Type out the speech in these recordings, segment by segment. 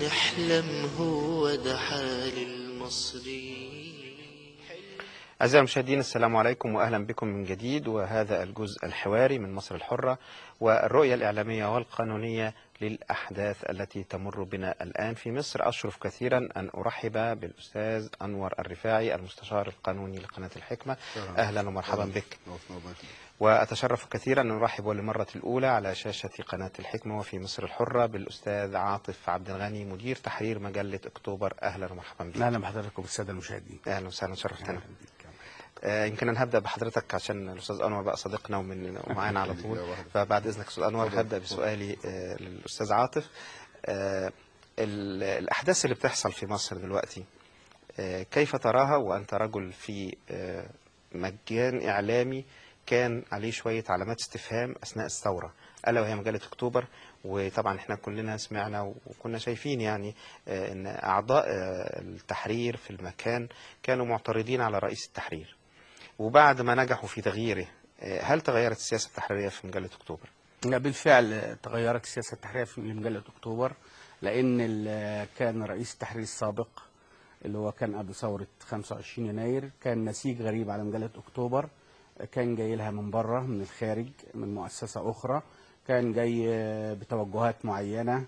احلم هو ده حال المصري أعزائي المشاهدين السلام عليكم وأهلا بكم من جديد وهذا الجزء الحواري من مصر الحرة والرؤية الإعلامية والقانونية للأحداث التي تمر بنا الآن في مصر أشرف كثيرا أن أرحب بالأستاذ أنور الرفاعي المستشار القانوني لقناة الحكمة أهلا ومرحبا بك وأتشرف كثيرا أن أرحب للمرة الأولى على شاشة قناة الحكمة وفي مصر الحرة بالأستاذ عاطف عبد الغني مدير تحرير مجلة أكتوبر أهلا ومرحبا بك اهلا بحضرتك وبالساده المشاهدين أهلا وسهلا شرفتنا أهلاً بيك. آه، يمكن انا هبدا بحضرتك عشان الاستاذ انور بقى صديقنا ومن ومعانا على طول فبعد اذنك استاذ انور هبدا بسؤالي آه، للاستاذ عاطف آه، ال- الاحداث اللي بتحصل في مصر دلوقتي آه، كيف تراها وانت رجل في آه، مجال اعلامي كان عليه شويه علامات استفهام اثناء الثوره الا وهي مجله اكتوبر وطبعا احنا كلنا سمعنا وكنا شايفين يعني آه، ان اعضاء آه، التحرير في المكان كانوا معترضين على رئيس التحرير وبعد ما نجحوا في تغييره آه، هل تغيرت السياسة التحريرية في مجلة أكتوبر؟ لا، بالفعل تغيرت السياسه التحريريه في مجله اكتوبر لان ال- كان رئيس التحرير السابق اللي هو كان قبل ثوره 25 يناير كان نسيج غريب على مجله اكتوبر كان جاي لها من بره من الخارج من مؤسسه اخرى كان جاي بتوجهات معينه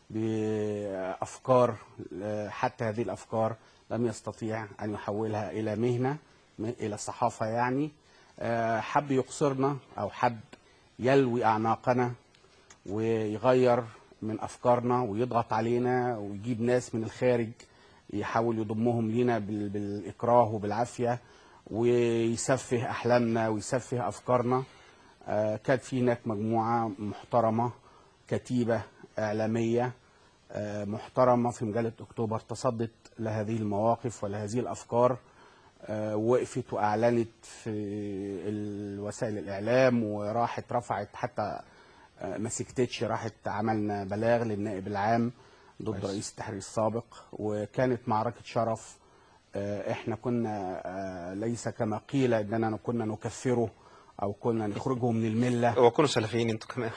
بافكار حتى هذه الافكار لم يستطيع ان يحولها الى مهنه الى الصحافه يعني آه، حب يقصرنا او حب يلوي اعناقنا ويغير من افكارنا ويضغط علينا ويجيب ناس من الخارج يحاول يضمهم لينا بال- بالاكراه وبالعافيه ويسفه احلامنا ويسفه افكارنا آه، كانت في هناك مجموعه محترمه كتيبه اعلاميه آه، محترمه في مجله اكتوبر تصدت لهذه المواقف ولهذه الافكار آه، وقفت واعلنت في الوسائل الاعلام وراحت رفعت حتى آه، ما سكتتش راحت عملنا بلاغ للنائب العام ضد كويس. رئيس التحرير السابق وكانت معركه شرف آه، احنا كنا آه، ليس كما قيل اننا كنا نكفره او كنا نخرجه من المله وكونوا سلفيين انتوا كمان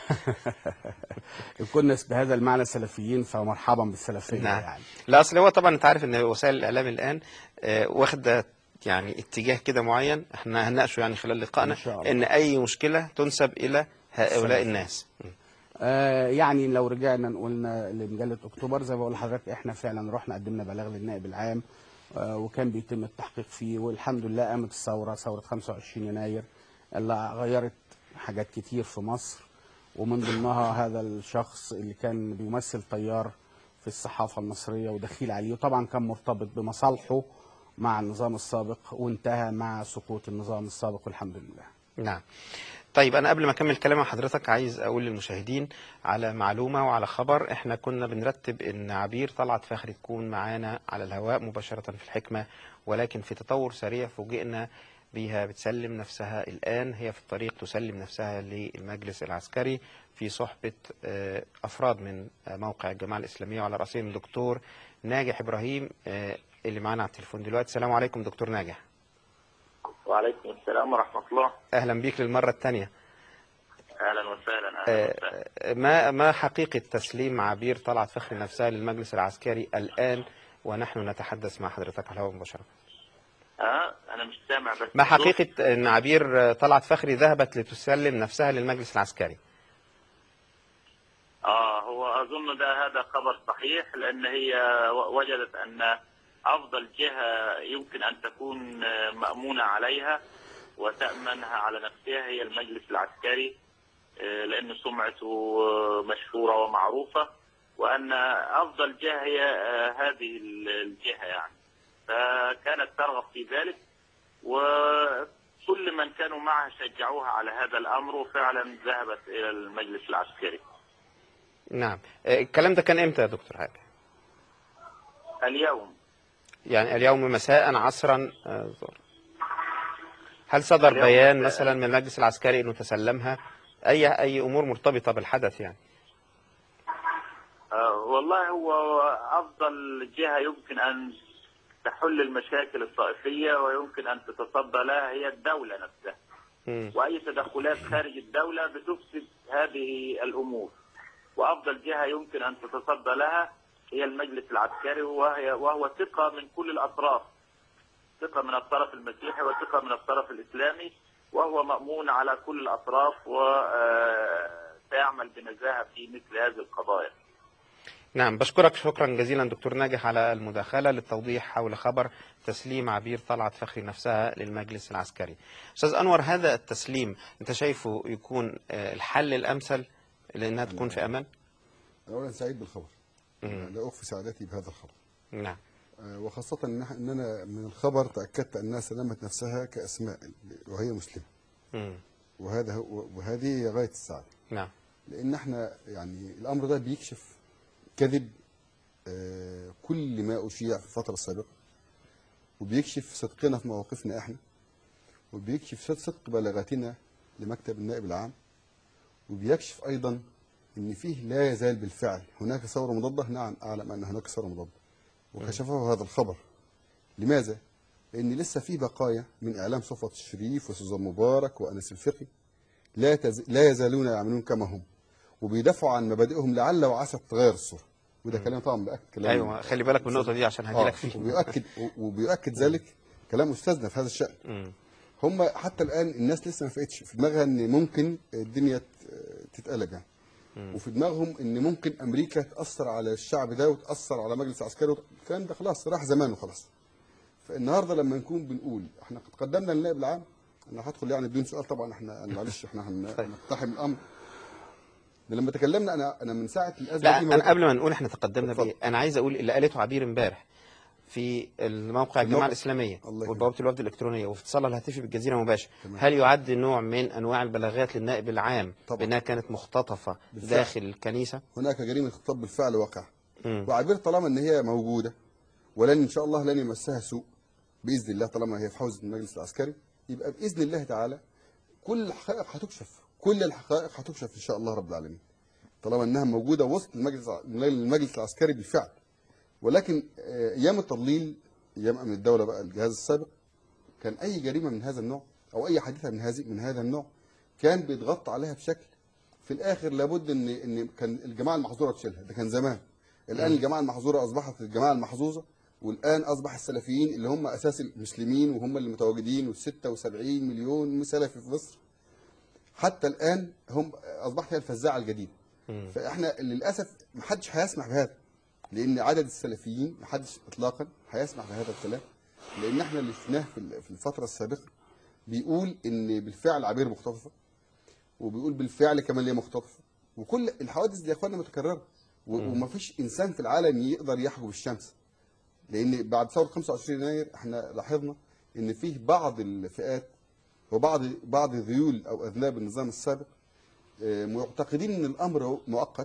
إن كنا بهذا المعنى سلفيين فمرحبا بالسلفيه نعم. يعني لا أصل هو طبعا أنت عارف إن وسائل الإعلام الآن آه، واخدة يعني اتجاه كده معين احنا هنناقشه يعني خلال لقائنا إن شاء الله. إن أي مشكلة تنسب إلى هؤلاء السلف. الناس م. آه يعني لو رجعنا قلنا لمجله اكتوبر زي ما بقول لحضرتك احنا فعلا رحنا قدمنا بلاغ للنائب العام آه وكان بيتم التحقيق فيه والحمد لله قامت الثوره ثوره 25 يناير اللي غيرت حاجات كتير في مصر ومن ضمنها هذا الشخص اللي كان بيمثل تيار في الصحافه المصريه ودخيل عليه وطبعا كان مرتبط بمصالحه مع النظام السابق وانتهى مع سقوط النظام السابق والحمد لله نعم طيب أنا قبل ما أكمل كلام مع حضرتك عايز أقول للمشاهدين على معلومة وعلى خبر إحنا كنا بنرتب إن عبير طلعت فخري تكون معانا على الهواء مباشرة في الحكمة ولكن في تطور سريع فوجئنا بيها بتسلم نفسها الآن هي في الطريق تسلم نفسها للمجلس العسكري في صحبة آه، أفراد من آه، موقع الجماعة الإسلامية وعلى رأسهم الدكتور ناجح إبراهيم آه، اللي معانا على التليفون دلوقتي السلام عليكم دكتور ناجح وعليكم السلام ورحمة الله أهلا بيك للمرة الثانية أهلا وسهلا أهلا وسهلا آه، ما ما حقيقة تسليم عبير طلعت فخري نفسها للمجلس العسكري الآن ونحن نتحدث مع حضرتك على الهواء مباشرة آه أنا مش سامع بس ما الصوت. حقيقة أن عبير طلعت فخري ذهبت لتسلم نفسها للمجلس العسكري آه هو أظن ده هذا خبر صحيح لأن هي و- وجدت أن أفضل جهة يمكن أن تكون آه، مأمونة عليها وتأمنها على نفسها هي المجلس العسكري آه، لأن سمعته آه، مشهورة ومعروفة وأن أفضل جهة هي آه، هذه ال- الجهة يعني فكانت ترغب في ذلك وكل من كانوا معها شجعوها على هذا الأمر وفعلا ذهبت إلى المجلس العسكري نعم آه، الكلام ده كان إمتى يا دكتور حاجة اليوم يعني اليوم مساء عصرا آه، ظهر. هل صدر اليوم بيان مساء. مثلا من المجلس العسكري أنه تسلمها أي أي أمور مرتبطة بالحدث يعني آه، والله هو أفضل جهة يمكن أن تحل المشاكل الطائفية ويمكن أن تتصدى لها هي الدولة نفسها مم. وأي تدخلات خارج الدولة بتفسد هذه الأمور وأفضل جهة يمكن أن تتصدى لها هي المجلس العسكري وهي وهو ثقة من كل الأطراف ثقة من الطرف المسيحي وثقة من الطرف الإسلامي وهو مأمون على كل الأطراف وسيعمل بنزاهة في مثل هذه القضايا نعم بشكرك شكرا جزيلا دكتور ناجح على المداخلة للتوضيح حول خبر تسليم عبير طلعت فخري نفسها للمجلس العسكري أستاذ أنور هذا التسليم أنت شايفه يكون آه، الحل الأمثل لأنها تكون في أمان أنا أولا سعيد بالخبر لا أخفي سعادتي بهذا الخبر نعم آه، وخاصة إن إح- إن أنا من الخبر تأكدت أنها سلمت نفسها كأسماء وهي مسلمة مم. وهذا هو وهذه هي غاية السعادة نعم لأن إحنا يعني الأمر ده بيكشف كذب آه، كل ما أشيع في الفترة السابقة وبيكشف صدقنا في مواقفنا إحنا وبيكشف صد- صدق بلاغاتنا لمكتب النائب العام وبيكشف أيضا إن فيه لا يزال بالفعل هناك ثورة مضادة نعم أعلم أن هناك ثورة مضادة وكشفه هذا الخبر لماذا؟ لأن لسه في بقايا من إعلام صفوة الشريف وسوزان مبارك وأنس الفقي لا تز... لا يزالون يعملون كما هم وبيدافعوا عن مبادئهم لعل وعسى تتغير الصورة وده كلام طبعا بأكد كلام أيوة خلي بالك من النقطة دي عشان هجيلك آه فيه وبيؤكد وبيؤكد ذلك كلام أستاذنا في هذا الشأن مم. هم حتى الآن الناس لسه ما فقتش في دماغها إن ممكن الدنيا ت- تتقلب يعني وفي دماغهم إن ممكن أمريكا تأثر على الشعب ده وتأثر على مجلس عسكري وت- الكلام ده خلاص راح زمانه خلاص فالنهارده لما نكون بنقول احنا قد قدمنا للنائب العام انا هدخل يعني بدون سؤال طبعا احنا أنا معلش احنا هن- هنقتحم الامر ده لما تكلمنا انا انا من ساعه الازمه لا دي أنا ما- قبل ما نقول احنا تقدمنا اتفضل. بإيه أنا عايز أقول اللي قالته عبير امبارح في الموقع الجماعة الموقع. الإسلامية الله يكرمك. وبوابة الوفد الإلكترونية وفي اتصالها الهاتفي بالجزيرة مباشر تمام. هل يعد نوع من أنواع البلاغات للنائب العام طبعا. بأنها كانت مختطفة بالفعل. داخل الكنيسة هناك جريمه خطاب بالفعل واقع مم. وعبير طالما ان هي موجوده ولن ان شاء الله لن يمسها سوء باذن الله طالما هي في حوزه المجلس العسكري يبقى باذن الله تعالى كل الحقائق هتكشف كل الحقائق هتكشف ان شاء الله رب العالمين طالما انها موجوده وسط المجلس المجلس العسكري بالفعل ولكن آه، ايام التضليل ايام امن الدوله بقى الجهاز السابق كان اي جريمه من هذا النوع او اي حادثه من هذه من هذا النوع كان بيتغطى عليها بشكل في الاخر لابد ان ان كان الجماعه المحظوره تشيلها ده كان زمان الان الجماعه المحظوره اصبحت الجماعه المحظوظه والان اصبح السلفيين اللي هم اساس المسلمين وهم اللي متواجدين وال 76 مليون سلفي في مصر حتى الان هم اصبحت هي الفزاعه الجديده فاحنا للاسف ما حدش هيسمح بهذا لان عدد السلفيين ما حدش اطلاقا هيسمح بهذا الكلام لان احنا اللي شفناه في ال- في الفتره السابقه بيقول ان بالفعل عبير مختطفه وبيقول بالفعل كمان هي مختطفه وكل الحوادث دي يا اخوانا متكرره و- ومفيش انسان في العالم يقدر يحجب الشمس لان بعد ثوره 25 يناير احنا لاحظنا ان فيه بعض الفئات وبعض بعض ذيول او اذناب النظام السابق آه، معتقدين ان الامر مؤقت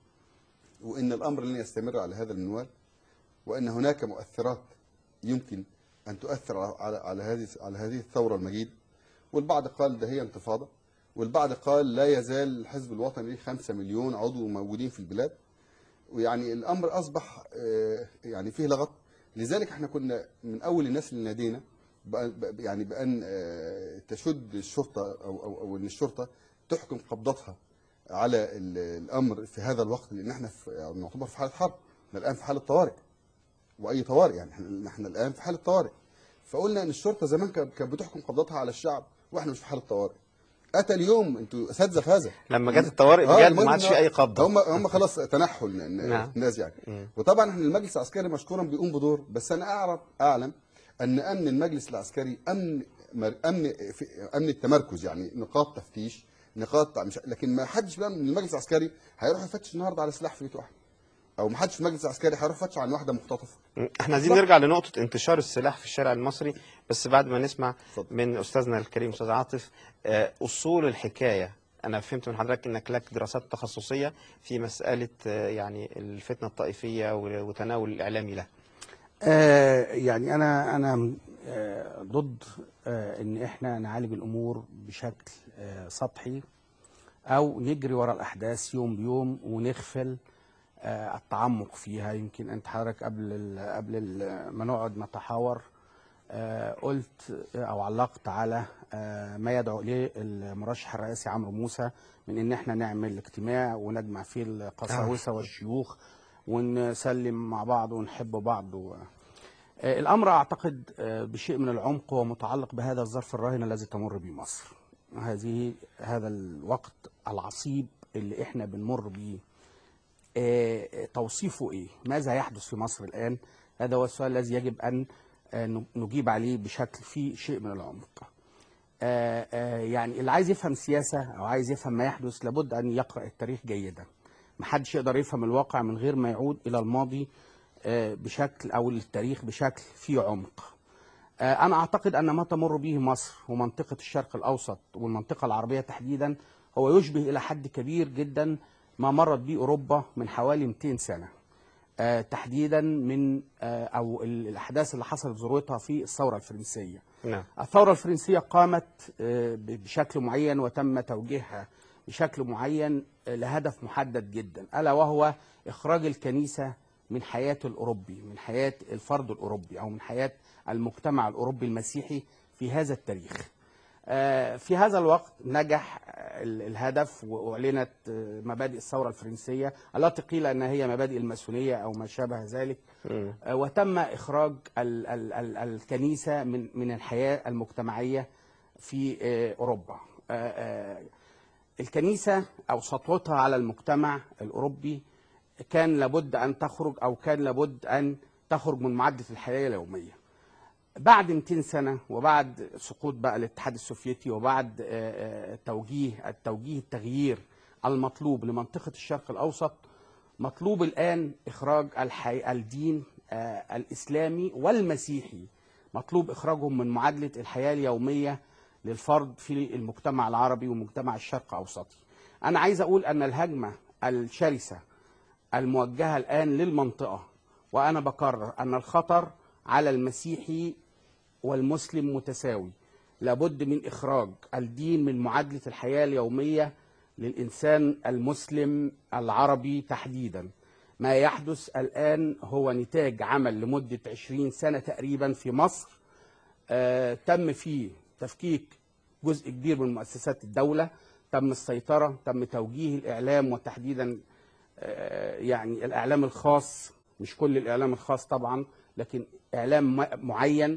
وان الامر لن يستمر على هذا المنوال وان هناك مؤثرات يمكن ان تؤثر على على, على هذه على هذه الثوره المجيده والبعض قال ده هي انتفاضه والبعض قال لا يزال الحزب الوطني ليه 5 مليون عضو موجودين في البلاد ويعني الامر اصبح آه، يعني فيه لغط لذلك احنا كنا من اول الناس اللي نادينا بأن- بأ- يعني بان آه، تشد الشرطه او او او ان الشرطه تحكم قبضتها على ال- الامر في هذا الوقت لان احنا في يعني نعتبر في حاله حرب احنا الان في حاله طوارئ واي طوارئ يعني احنا احنا الان في حاله طوارئ فقلنا ان الشرطه زمان كانت كانت بتحكم قبضتها على الشعب واحنا مش في حاله طوارئ اتى اليوم انتوا اساتذه في هذا لما جت الطوارئ آه، بجد المهم ما عادش إن في أي قبضة هم هم خلاص تنحل ن- نعم. الناس يعني مم. وطبعا احنا المجلس العسكري مشكورا بيقوم بدور بس انا اعرف اعلم ان امن المجلس العسكري امن مر- امن في امن التمركز يعني نقاط تفتيش نقاط مش لكن ما حدش بقى من المجلس العسكري هيروح يفتش النهارده على سلاح في بيت واحد او ما حدش في المجلس العسكري هيروح يفتش عن واحده مختطفه احنا عايزين نرجع لنقطة انتشار السلاح في الشارع المصري بس بعد ما نسمع اتفضل. من أستاذنا الكريم أستاذ عاطف آه، أصول الحكاية أنا فهمت من حضرتك إنك لك دراسات تخصصية في مسألة آه، يعني الفتنة الطائفية وتناول الإعلامي لها آه، يعني انا انا آه، ضد آه، ان احنا نعالج الامور بشكل آه، سطحي او نجري ورا الاحداث يوم بيوم ونغفل آه، التعمق فيها يمكن انت حضرتك قبل ال قبل ال ما نقعد نتحاور آه، قلت او علقت على آه، ما يدعو اليه المرشح الرئاسي عمرو موسى من ان احنا نعمل اجتماع ونجمع فيه القساوسه والشيوخ ونسلم مع بعض ونحب بعض و... آه، الامر اعتقد آه، بشيء من العمق ومتعلق بهذا الظرف الراهن الذي تمر به مصر هذه هذا الوقت العصيب اللي احنا بنمر به آه، توصيفه ايه ماذا يحدث في مصر الان هذا هو السؤال الذي يجب ان آه، نجيب عليه بشكل فيه شيء من العمق آه، آه، يعني اللي عايز يفهم سياسة أو عايز يفهم ما يحدث لابد أن يقرأ التاريخ جيدا محدش يقدر يفهم الواقع من غير ما يعود إلى الماضي آه، بشكل أو التاريخ بشكل فيه عمق آه، أنا أعتقد أن ما تمر به مصر ومنطقة الشرق الأوسط والمنطقة العربية تحديدا هو يشبه إلى حد كبير جدا ما مرت به أوروبا من حوالي 200 سنة آه، تحديدا من آه، أو ال- الأحداث اللي حصلت ذروتها في الثورة الفرنسية نعم الثورة الفرنسية قامت آه، ب- بشكل معين وتم توجيهها بشكل معين آه، لهدف محدد جدا ألا وهو إخراج الكنيسة من حياة الأوروبي من حياة الفرد الأوروبي أو من حياة المجتمع الأوروبي المسيحي في هذا التاريخ آه، في هذا الوقت نجح آه، ال- الهدف وأعلنت آه، مبادئ الثورة الفرنسية التي قيل أنها هي مبادئ الماسونية أو ما شابه ذلك مم. آه، وتم إخراج ال ال ال الكنيسة من من الحياة المجتمعية في آه، أوروبا آه، آه، الكنيسة أو سطوتها على المجتمع الأوروبي كان لابد أن تخرج أو كان لابد أن تخرج من معدة الحياة اليومية بعد 200 سنة وبعد سقوط بقى الاتحاد السوفيتي وبعد آه، آه، توجيه التوجيه التغيير المطلوب لمنطقة الشرق الأوسط مطلوب الآن إخراج الحي... الدين آه، الإسلامي والمسيحي مطلوب إخراجهم من معادلة الحياة اليومية للفرد في المجتمع العربي ومجتمع الشرق أوسطي أنا عايز أقول أن الهجمة الشرسة الموجهة الآن للمنطقة وأنا بكرر أن الخطر على المسيحي والمسلم متساوي لابد من إخراج الدين من معادلة الحياة اليومية للإنسان المسلم العربي تحديدا ما يحدث الآن هو نتاج عمل لمدة 20 سنة تقريبا في مصر آه، تم فيه تفكيك جزء كبير من مؤسسات الدولة تم السيطرة تم توجيه الإعلام وتحديدا آه، يعني الإعلام الخاص مش كل الإعلام الخاص طبعا لكن إعلام م- معين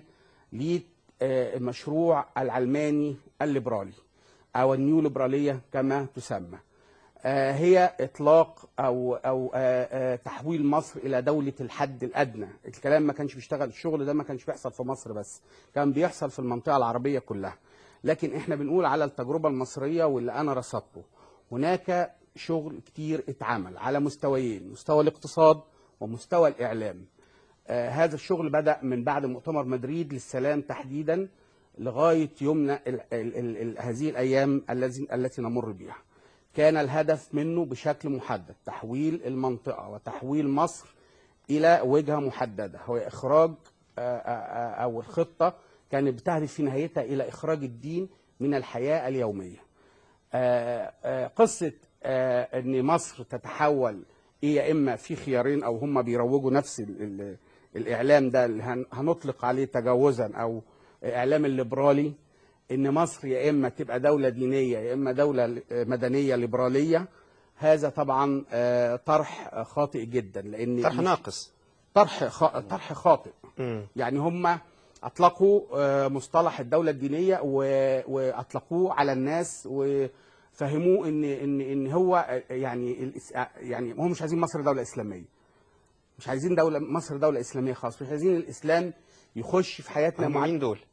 للمشروع العلماني الليبرالي أو النيو ليبرالية كما تسمى آه، هي اطلاق او او آه، آه، تحويل مصر الى دوله الحد الادنى الكلام ما كانش بيشتغل الشغل ده ما كانش بيحصل في مصر بس كان بيحصل في المنطقه العربيه كلها لكن احنا بنقول على التجربه المصريه واللي انا رصدته هناك شغل كتير اتعمل على مستويين مستوى الاقتصاد ومستوى الاعلام آه، هذا الشغل بدأ من بعد مؤتمر مدريد للسلام تحديدا لغاية يومنا ال ال ال ال هذه الأيام الذي التي نمر بها كان الهدف منه بشكل محدد تحويل المنطقة وتحويل مصر إلى وجهة محددة هو إخراج آه، آه، آه، أو الخطة كانت بتهدف في نهايتها إلى إخراج الدين من الحياة اليومية آه، آه، قصة آه، ان مصر تتحول إيه يا اما في خيارين او هم بيروجوا نفس ال ال الاعلام ده اللي هن- هنطلق عليه تجاوزا او اعلام الليبرالي ان مصر يا اما تبقى دوله دينيه يا اما دوله مدنيه ليبراليه هذا طبعا آه، طرح خاطئ جدا لان طرح ناقص طرح خا- طرح خاطئ مم. يعني هم اطلقوا آه، مصطلح الدوله الدينيه و- واطلقوه على الناس وفهموه ان ان ان هو آه، يعني الإس- آه، يعني هم مش عايزين مصر دوله اسلاميه مش عايزين دوله مصر دوله اسلاميه خالص مش عايزين الاسلام يخش في حياتنا هم مع مين دول؟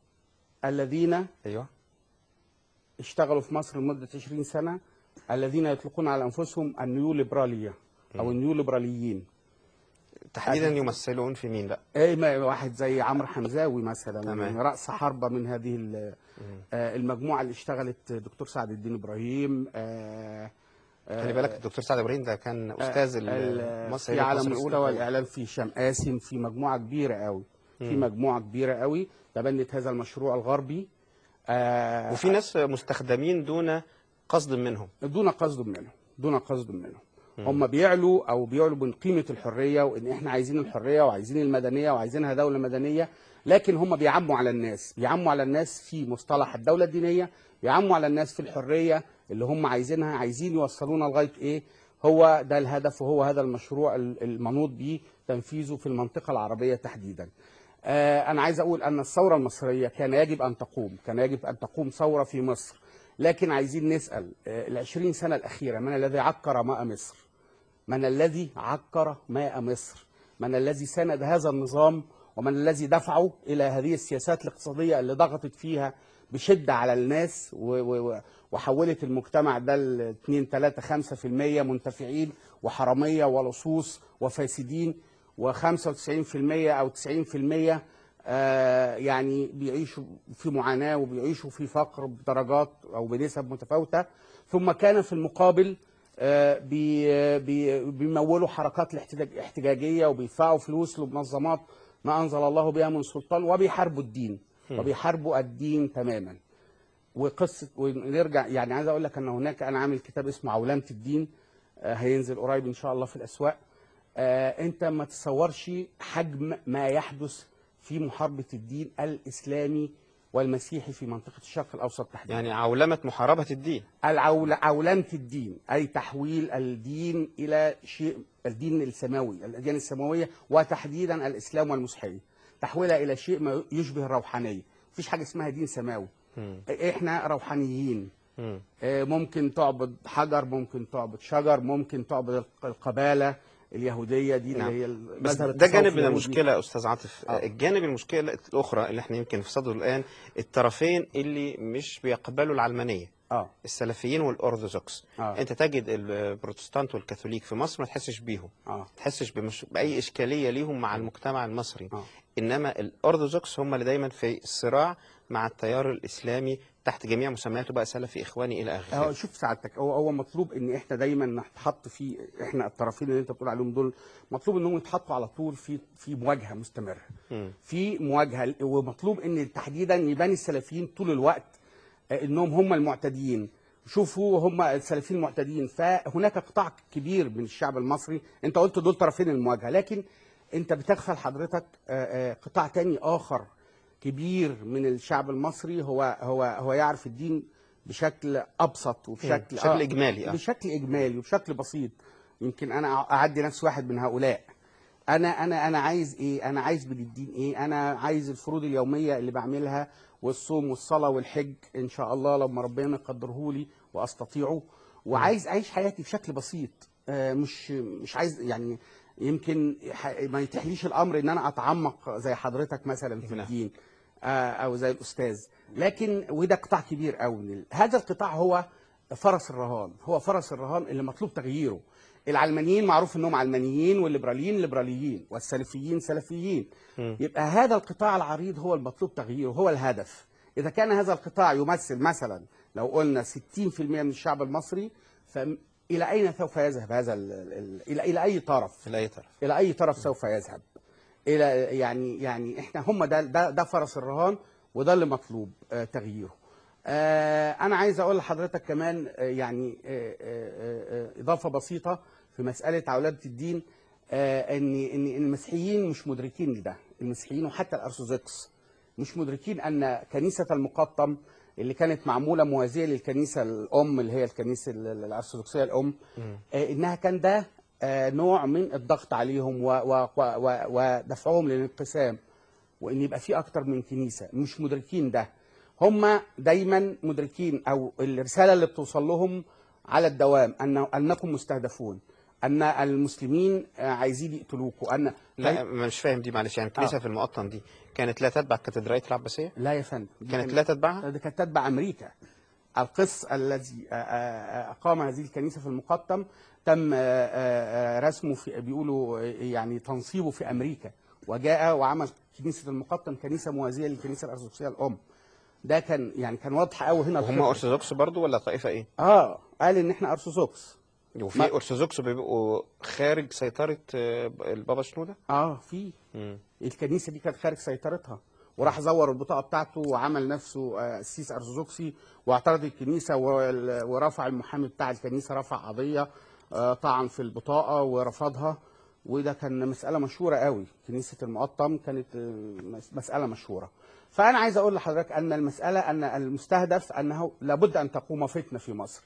الذين ايوه اشتغلوا في مصر لمده 20 سنه الذين يطلقون على انفسهم النيو ليبراليه او النيو ليبراليين تحديدا يمثلون في مين بقى؟ ايه ما- واحد زي عمرو حمزاوي مثلا تمام. يعني راس حربه من هذه ال- آه، المجموعه اللي اشتغلت دكتور سعد الدين ابراهيم آه، آه، خلي بالك الدكتور سعد ابراهيم ده كان استاذ ال- المصري في عالم مصر الاولى السلطانية. والاعلام في هشام قاسم في مجموعه كبيره قوي في مجموعه كبيره قوي تبنت هذا المشروع الغربي آه، وفي ناس مستخدمين دون قصد منهم دون قصد منهم دون قصد منهم هم بيعلوا او بيعلوا من قيمه الحريه وان احنا عايزين الحريه وعايزين المدنيه وعايزينها دوله مدنيه لكن هم بيعموا على الناس بيعموا على الناس في مصطلح الدوله الدينيه بيعموا على الناس في الحريه اللي هم عايزينها عايزين يوصلونا لغايه ايه هو ده الهدف وهو هذا المشروع ال- المنوط به تنفيذه في المنطقة العربية تحديدا آه، أنا عايز أقول أن الثورة المصرية كان يجب أن تقوم كان يجب أن تقوم ثورة في مصر لكن عايزين نسأل آه، العشرين سنة الأخيرة من الذي عكر ماء مصر من الذي عكر ماء مصر من الذي ساند هذا النظام ومن الذي دفعه إلى هذه السياسات الاقتصادية اللي ضغطت فيها بشدة على الناس و- و- و- وحولت المجتمع ده ل 2 3 5% منتفعين وحرامية ولصوص وفاسدين و95% أو 90% آه، يعني بيعيشوا في معاناة وبيعيشوا في فقر بدرجات أو بنسب متفاوتة ثم كان في المقابل آه، بي- بي- بيمولوا حركات الاحتجاج- الاحتجاجية وبيدفعوا فلوس لمنظمات ما أنزل الله بها من سلطان وبيحاربوا الدين وبيحاربوا الدين تماما وقصة ونرجع يعني عايز أقول لك أن هناك أنا عامل كتاب اسمه عولمة الدين آه، هينزل قريب إن شاء الله في الأسواق آه، أنت ما تصورش حجم ما يحدث في محاربة الدين الإسلامي والمسيحي في منطقة الشرق الأوسط تحديدا يعني عولمة محاربة الدين العول عولمة الدين أي تحويل الدين إلى شيء الدين السماوي الأديان السماوية وتحديدا الإسلام والمسيحية تحويلها إلى شيء ما يشبه الروحانية مفيش حاجة اسمها دين سماوي إحنا روحانيين مم. آه، ممكن تعبد حجر ممكن تعبد شجر ممكن تعبد القبالة اليهودية دي نعم. اللي هي بس مذهب ده التصوف جانب من اليهودي. المشكله يا استاذ عاطف آه. الجانب المشكله الاخرى اللي احنا يمكن في صدره الان الطرفين اللي مش بيقبلوا العلمانيه اه السلفيين والارثوذكس آه. انت تجد البروتستانت والكاثوليك في مصر ما تحسش بيهم اه ما تحسش بمش... باي اشكاليه ليهم مع المجتمع المصري آه. انما الارثوذكس هم اللي دايما في صراع مع التيار الاسلامي تحت جميع مسمياته بقى سلفي اخواني الى هو اخره شوف سعادتك هو هو مطلوب ان احنا دايما نتحط في احنا الطرفين اللي انت بتقول عليهم دول مطلوب انهم يتحطوا على طول في في مواجهه مستمره مم. في مواجهه ومطلوب ان تحديدا يبان السلفيين طول الوقت آه، انهم هم المعتدين شوفوا هم السلفيين المعتدين فهناك قطاع كبير من الشعب المصري انت قلت دول طرفين المواجهه لكن انت بتغفل حضرتك آه، آه، قطاع تاني اخر كبير من الشعب المصري هو هو هو يعرف الدين بشكل ابسط وبشكل بشكل إجمالي، آه. بشكل اجمالي وبشكل بسيط يمكن انا اعدي نفسي واحد من هؤلاء انا انا انا عايز ايه انا عايز من الدين ايه انا عايز الفروض اليوميه اللي بعملها والصوم والصلاه والحج ان شاء الله لما ربنا يقدره لي واستطيعه وعايز اعيش حياتي بشكل بسيط آه، مش مش عايز يعني يمكن ح- ما يتيحليش الامر ان انا اتعمق زي حضرتك مثلا في نعم. الدين آه، او زي الاستاذ لكن وده قطاع كبير قوي من ال- هذا القطاع هو فرس الرهان هو فرس الرهان اللي مطلوب تغييره العلمانيين معروف انهم علمانيين والليبراليين ليبراليين والسلفيين سلفيين يبقى هذا القطاع العريض هو المطلوب تغييره هو الهدف اذا كان هذا القطاع يمثل مثلا لو قلنا 60% من الشعب المصري فالى اين سوف يذهب هذا ال- ال- الى الى اي طرف لا طرف الى اي طرف سوف يذهب الى يعني يعني احنا هم ده ده, ده فرس الرهان وده اللي مطلوب آه تغييره آه انا عايز اقول لحضرتك كمان آه يعني آه آه آه اضافه بسيطه في مساله عولمه الدين آه ان ان المسيحيين مش مدركين لده المسيحيين وحتى الارثوذكس مش مدركين ان كنيسه المقطم اللي كانت معموله موازيه للكنيسه الام اللي هي الكنيسه ال- ال- الارثوذكسيه الام آه انها كان ده آه نوع من الضغط عليهم و- و- و- و- ودفعهم للانقسام وان يبقى في اكتر من كنيسه مش مدركين ده هم دايما مدركين او الرساله اللي بتوصل لهم على الدوام ان انكم مستهدفون ان المسلمين آه، عايزين يقتلوكم ان لا مش فاهم دي معلش يعني الكنيسه آه. في المقطم دي كانت لا تتبع كاتدرائيه العباسيه لا يا فندم دي كانت لا تتبعها دي كانت تتبع امريكا القس الذي آه، آه، اقام هذه الكنيسه في المقطم تم آه، آه، آه، رسمه في بيقولوا آه، يعني تنصيبه في امريكا وجاء وعمل كنيسه المقطم كنيسه موازيه للكنيسه الارثوذكسيه الام ده كان يعني كان واضح قوي هنا وهم الخطة. ارثوذكس برضو ولا طائفه ايه اه قال ان احنا ارثوذكس وفي ما- ارثوذكس بيبقوا خارج سيطره آه، البابا شنوده اه في مم. الكنيسه دي كانت خارج سيطرتها وراح زور البطاقه بتاعته وعمل نفسه آه، قسيس ارثوذكسي واعترض الكنيسه وال- ورفع المحامي بتاع الكنيسه رفع قضيه آه، طعن في البطاقه ورفضها وده كان مساله مشهوره قوي كنيسه المقطم كانت آه، مس- مساله مشهوره فانا عايز اقول لحضرتك ان المساله ان المستهدف انه لابد ان تقوم فتنه في مصر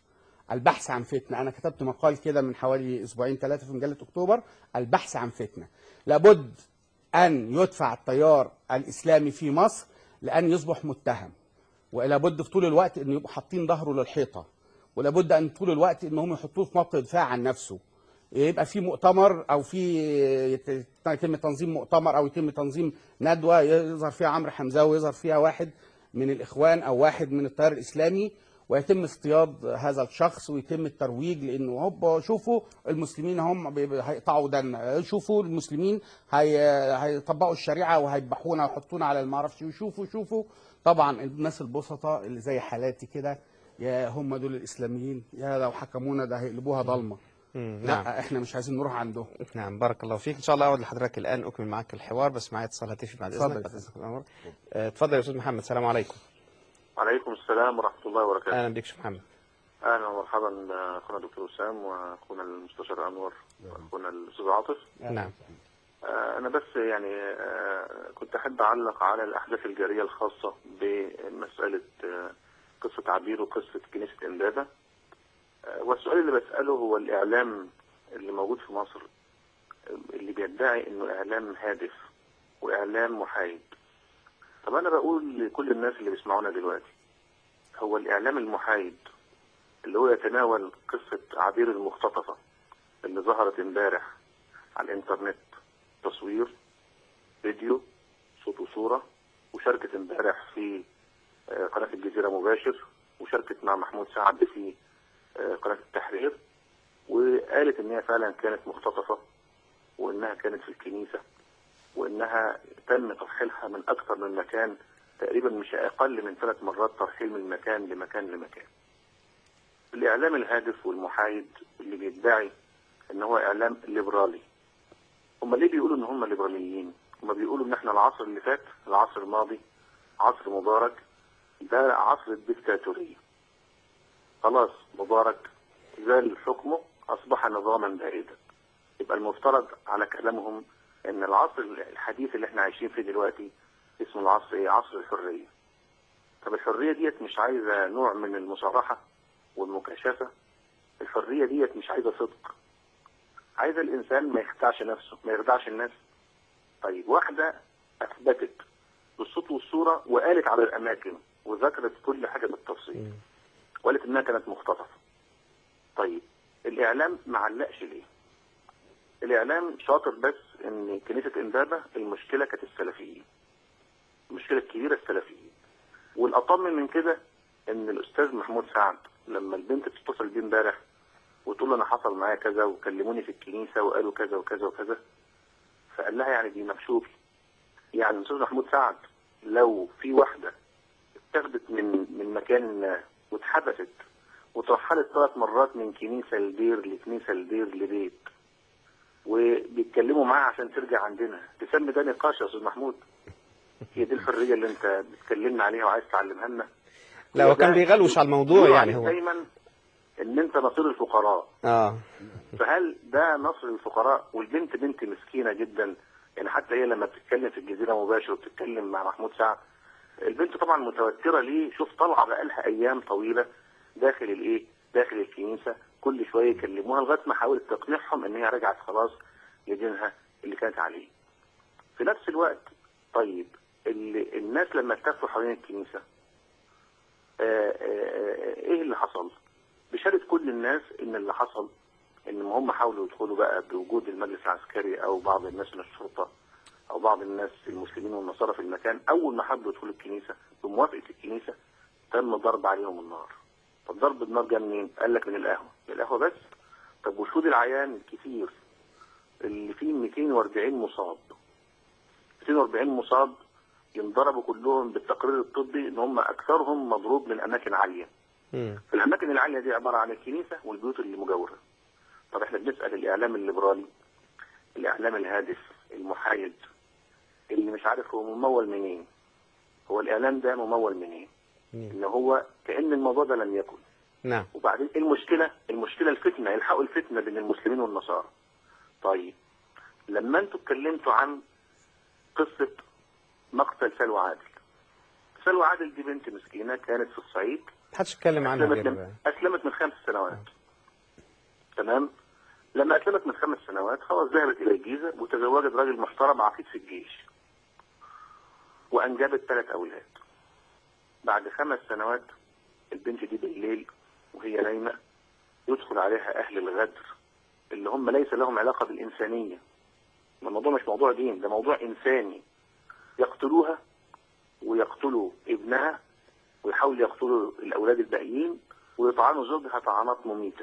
البحث عن فتنه انا كتبت مقال كده من حوالي اسبوعين ثلاثه في مجله اكتوبر البحث عن فتنه لابد ان يدفع التيار الاسلامي في مصر لان يصبح متهم ولابد في طول الوقت ان يبقوا حاطين ظهره للحيطه ولابد ان طول الوقت ان هم يحطوه في موقع دفاع عن نفسه يبقى في مؤتمر او في يت- يتم تنظيم مؤتمر او يتم تنظيم ندوه يظهر فيها عمرو حمزاوي يظهر فيها واحد من الاخوان او واحد من التيار الاسلامي ويتم اصطياد هذا الشخص ويتم الترويج لانه هوب شوفوا المسلمين هم بي- بي- هيقطعوا دنا شوفوا المسلمين هي هيطبقوا الشريعه وهيذبحونا ويحطونا على المعرفش وشوفوا شوفوا طبعا الناس البسطاء اللي زي حالاتي كده يا هم دول الاسلاميين يا لو حكمونا ده هيقلبوها ضلمه مم، نعم لا احنا مش عايزين نروح عندهم نعم بارك الله فيك ان شاء الله اعود لحضرتك الان اكمل معك الحوار بس معايا اتصال هاتفي بعد اتفضل اذنك يا بعد اذنك الامر آه، اتفضل يا استاذ محمد السلام عليكم وعليكم السلام ورحمة الله وبركاته اهلا بك شيخ محمد أهلا ومرحبا أخونا الدكتور وسام وأخونا المستشار أنور وأخونا الأستاذ عاطف نعم آه، أنا بس يعني آه، كنت أحب أعلق على الأحداث الجارية الخاصة بمسألة آه، قصة عبير وقصة كنيسة إمبابة آه، والسؤال اللي بسأله هو الإعلام اللي موجود في مصر آه، اللي بيدعي إنه إعلام هادف وإعلام محايد طب أنا بقول لكل الناس اللي بيسمعونا دلوقتي هو الإعلام المحايد اللي هو يتناول قصة عبير المختطفة اللي ظهرت امبارح على الإنترنت تصوير فيديو صوت وصورة وشاركت امبارح في آه، قناة الجزيرة مباشر وشاركت مع محمود سعد في آه، قناة التحرير وقالت إن هي فعلا كانت مختطفة وإنها كانت في الكنيسة وإنها تم ترحيلها من أكثر من مكان تقريبا مش أقل من ثلاث مرات ترحيل من مكان لمكان لمكان الإعلام الهادف والمحايد اللي بيدعي إن هو إعلام ليبرالي هم ليه بيقولوا إن هم ليبراليين هم بيقولوا إن إحنا العصر اللي فات العصر الماضي عصر مبارك ده عصر الدكتاتورية خلاص مبارك زال حكمه أصبح نظاما باردا يبقى المفترض على كلامهم إن العصر الحديث اللي إحنا عايشين فيه دلوقتي اسمه العصر إيه؟ عصر الحرية طب الحرية ديت مش عايزة نوع من المصارحة والمكاشفة الحرية ديت مش عايزة صدق عايزة الإنسان ما يخدعش نفسه ما يخدعش الناس طيب واحدة أثبتت بالصوت والصورة وقالت على الأماكن وذكرت كل حاجة بالتفصيل وقالت إنها كانت مختطفة طيب الإعلام ما علقش ليه الإعلام شاطر بس إن كنيسة إمبابة المشكلة كانت السلفيين المشكلة الكبيرة السلفيين والأطم من كده إن الأستاذ محمود سعد لما البنت تتصل بيه امبارح وتقول له أنا حصل معايا كذا وكلموني في الكنيسة وقالوا كذا وكذا وكذا فقال لها يعني دي مكشوفي يعني الأستاذ محمود سعد لو في واحدة اتاخدت من من مكان ما واتحبست وترحلت ثلاث مرات من كنيسة لدير لكنيسة لدير لبيت وبيتكلموا معاها عشان ترجع عندنا تسمي ده نقاش يا استاذ محمود هي دي الحريه اللي انت بتكلمنا عليها وعايز تعلمها لنا لا هو كان ده بيغلوش على الموضوع بيقولوا يعني عليك هو دايما ان انت نصير الفقراء اه فهل ده نصر الفقراء والبنت بنت مسكينه جدا يعني حتى هي لما بتتكلم في الجزيره مباشر وبتتكلم مع محمود سعد البنت طبعا متوتره ليه شوف طالعه بقالها ايام طويله داخل الايه داخل الكنيسه كل شويه يكلموها لغايه ما حاولت تقنعهم ان هي رجعت خلاص لدينها اللي كانت عليه في نفس الوقت طيب اللي الناس لما اتفقوا حوالين الكنيسه آه، آه، آه، ايه اللي حصل؟ بشهاده كل الناس ان اللي حصل ان هم حاولوا يدخلوا بقى بوجود المجلس العسكري او بعض الناس من الشرطه او بعض الناس المسلمين والنصارى في المكان اول ما حبوا يدخلوا الكنيسه بموافقه الكنيسه تم ضرب عليهم النار. طب ضرب النار جه منين؟ قال لك من القهوه، من القهوه بس؟ طب وشهود العيان الكتير اللي فيه 240 مصاب 240 مصاب ينضربوا كلهم بالتقرير الطبي ان هم اكثرهم مضروب من اماكن عاليه. مم. في الاماكن العاليه دي عباره عن الكنيسه والبيوت اللي مجاوره. طب احنا بنسال الاعلام الليبرالي الاعلام الهادف المحايد اللي مش عارف هو ممول منين. هو الاعلام ده ممول منين؟ مم. ان هو كان الموضوع ده لم يكن. نعم وبعدين إيه المشكله؟ المشكله الفتنه الحقوا الفتنه بين المسلمين والنصارى. طيب لما انتوا اتكلمتوا عن قصه مقتل سلوى عادل. سلوى عادل دي بنت مسكينه كانت في الصعيد محدش اتكلم عنها أسلمت غير من, أسلمت من خمس سنوات تمام لما أسلمت من خمس سنوات خلاص ذهبت إلى الجيزة وتزوجت راجل محترم عقيد في الجيش وأنجبت ثلاث أولاد بعد خمس سنوات البنت دي بالليل وهي نايمة يدخل عليها أهل الغدر اللي هم ليس لهم علاقة بالإنسانية الموضوع مش موضوع دين ده موضوع إنساني يقتلوها ويقتلوا ابنها ويحاولوا يقتلوا الأولاد الباقيين ويطعنوا زوجها طعنات مميتة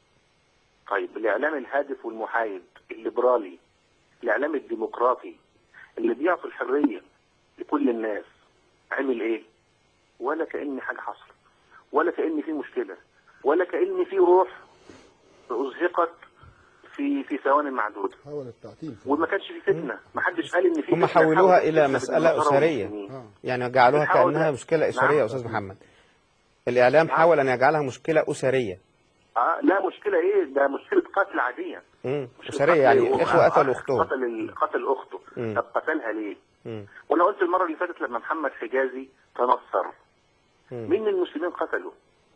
طيب الإعلام الهادف والمحايد الليبرالي الإعلام الديمقراطي اللي بيعطي الحرية لكل الناس عمل إيه؟ ولا كأن حاجة حصلت ولا كأن في مشكلة ولا كأن في روح أزهقت في في ثواني معدودة حاول التعتيم وما كانش في فتنة ما حدش قال إن في هم فتنة حولوها حاولت إلى تفتن مسألة بالنصارى أسرية. والمسلمين. اه يعني جعلوها بنحاول كأنها ده. مشكلة أسرية نعم. يا أستاذ محمد الإعلام حاول أن يجعلها مشكلة أسرية آه لا مشكلة إيه ده مشكلة قتل عادية مم. مشكلة أسرية قتل يعني الأخ- إخوة قتلوا أخ أختهم قتل ال- قتل أخته مم. طب قتلها ليه؟ مم. وأنا قلت المرة اللي فاتت لما محمد حجازي تنصر مم. مين من المسلمين قتله؟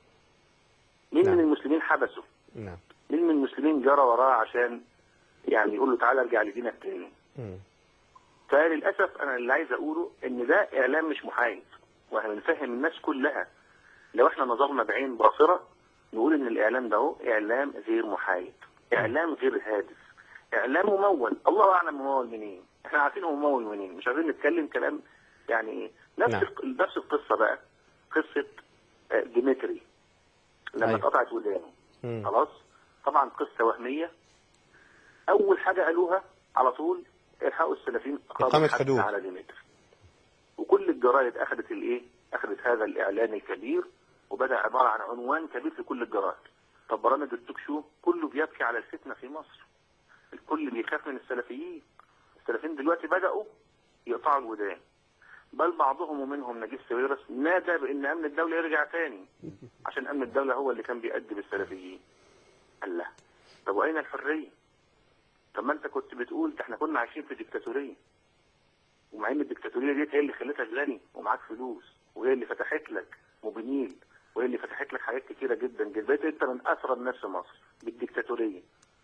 مين نعم. من المسلمين حبسه؟ نعم مين من المسلمين جرى وراه عشان يعني يقول له تعالى ارجع لدينك تاني؟ مم. فللاسف انا اللي عايز اقوله ان ده اعلام مش محايد واحنا بنفهم الناس كلها لو احنا نظرنا بعين باصره نقول ان الاعلام ده هو اعلام غير محايد اعلام غير هادف اعلام ممول الله اعلم ممول منين احنا عارفين هو ممول منين مش عايزين نتكلم كلام يعني ايه نفس نعم. الق- نفس القصه بقى قصه آه، ديمتري لما أيوة. اتقطعت ودانه مم. خلاص طبعا قصه وهميه اول حاجه قالوها على طول الحقوا السلفيين إقامة قاموا حد حدود. على ديمتر وكل الجرايد اخذت الايه اخذت هذا الاعلان الكبير وبدا عباره عن عنوان كبير في كل الجرايد طب برامج التوك شو كله بيبكي على الفتنه في مصر الكل بيخاف من السلفيين السلفيين دلوقتي بداوا يقطعوا الودان بل بعضهم ومنهم نجيب سويرس نادى بان امن الدوله يرجع تاني عشان امن الدوله هو اللي كان بيأدب السلفيين قال لا طب واين الحريه طب ما انت كنت بتقول ده احنا كنا عايشين في ديكتاتوريه ومع ان الديكتاتوريه ديت هي اللي خلتك غني ومعاك فلوس وهي اللي فتحت لك موبينيل وهي اللي فتحت لك حاجات كتيره جدا جدا بقيت انت من اثرى الناس في مصر بالديكتاتوريه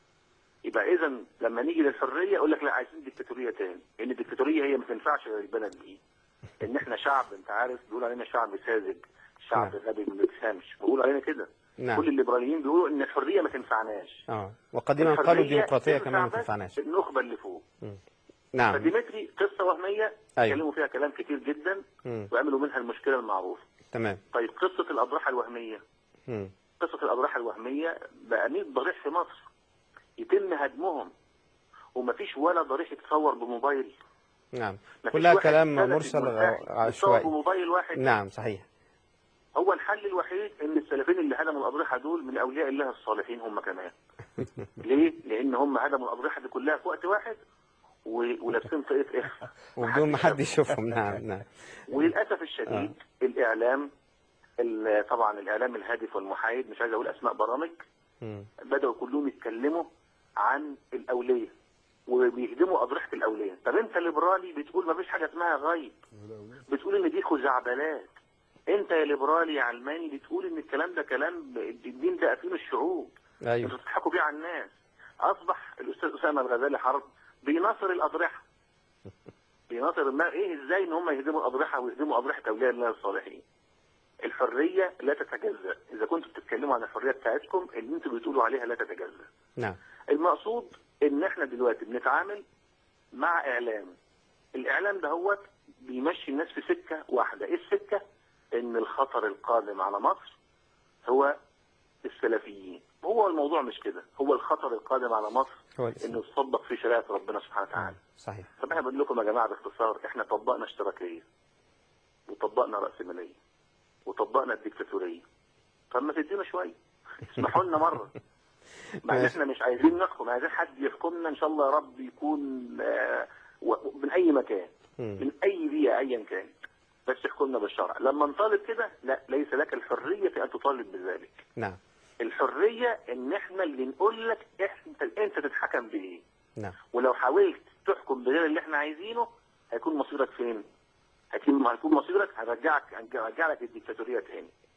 يبقى اذا لما نيجي للحريه يقول لك لا عايزين ديكتاتوريه تاني لان الديكتاتوريه هي ما تنفعش غير البلد دي ان احنا شعب انت عارف بيقول علينا شعب ساذج شعب نعم. غبي ما بيفهمش بيقولوا علينا كده نعم كل الليبراليين بيقولوا ان الحريه ما تنفعناش اه وقديما قالوا الحرية الديمقراطية تنفع كمان ما بس تنفعناش النخبه اللي فوق نعم فديمتري قصه وهميه أيوة. اتكلموا فيها كلام كتير جدا مم. وعملوا منها المشكله المعروفه تمام طيب قصه الاضرحه الوهميه مم. قصه الاضرحه الوهميه بقى 100 ضريح في مصر يتم هدمهم ومفيش ولا ضريح يتصور بموبايل نعم مفيش كلها واحد كلام سلفي مرسل ملتحي غ- يتصور عشوائي بموبايل واحد نعم صحيح هو الحل الوحيد ان السلفيين اللي هدموا الاضرحه دول من اولياء الله الصالحين هم كمان ليه؟ لان هم هدموا الاضرحه دي كلها في وقت واحد و- ولابسين طاقيه اخفاء وبدون ما حد يشوفهم نعم نعم وللاسف الشديد الاعلام ال- طبعا الاعلام الهادف والمحايد مش عايز اقول اسماء برامج مم. بداوا كلهم يتكلموا عن الاوليه وبيهدموا اضرحه الاوليه طب انت ليبرالي بتقول ما فيش حاجه اسمها غيب بتقول ان دي خزعبلات انت يا ليبرالي يا علماني بتقول ان الكلام ده كلام ب- الدين ده افين الشعوب انتوا ايوه بتضحكوا بيه على الناس اصبح الاستاذ اسامه الغزالي حرب بيناصر الاضرحه بيناصر ما ايه ازاي ان هم يهدموا الاضرحه ويهدموا اضرحه اولياء الله الصالحين الحريه لا تتجزا اذا كنتوا بتتكلموا عن الحريه بتاعتكم اللي انتوا بتقولوا عليها لا تتجزا نعم المقصود ان احنا دلوقتي بنتعامل مع اعلام الاعلام ده هو بيمشي الناس في سكه واحده ايه السكه ان الخطر القادم على مصر هو السلفيين هو الموضوع مش كده هو الخطر القادم على مصر هو الإسلام. انه تصدق في شريعه ربنا سبحانه وتعالى صحيح طب احنا بقول لكم يا جماعه باختصار احنا طبقنا اشتراكيه وطبقنا راسماليه وطبقنا الديكتاتوريه طب ما تدينا شويه اسمحوا لنا مره مع ان ماشي. احنا مش عايزين نحكم عايزين حد يحكمنا ان شاء الله يا رب يكون آه، و- من اي مكان مم. من اي بيئه ايا كانت بس يحكمنا بالشرع لما نطالب كده لا ليس لك الحريه في ان تطالب بذلك نعم الحريه ان احنا اللي نقول لك انت انت تتحكم بايه نعم ولو حاولت تحكم بغير اللي احنا عايزينه هيكون مصيرك فين؟ هيكون هيكون مصيرك هرجعك هرجع لك الديكتاتوريه تاني. مم.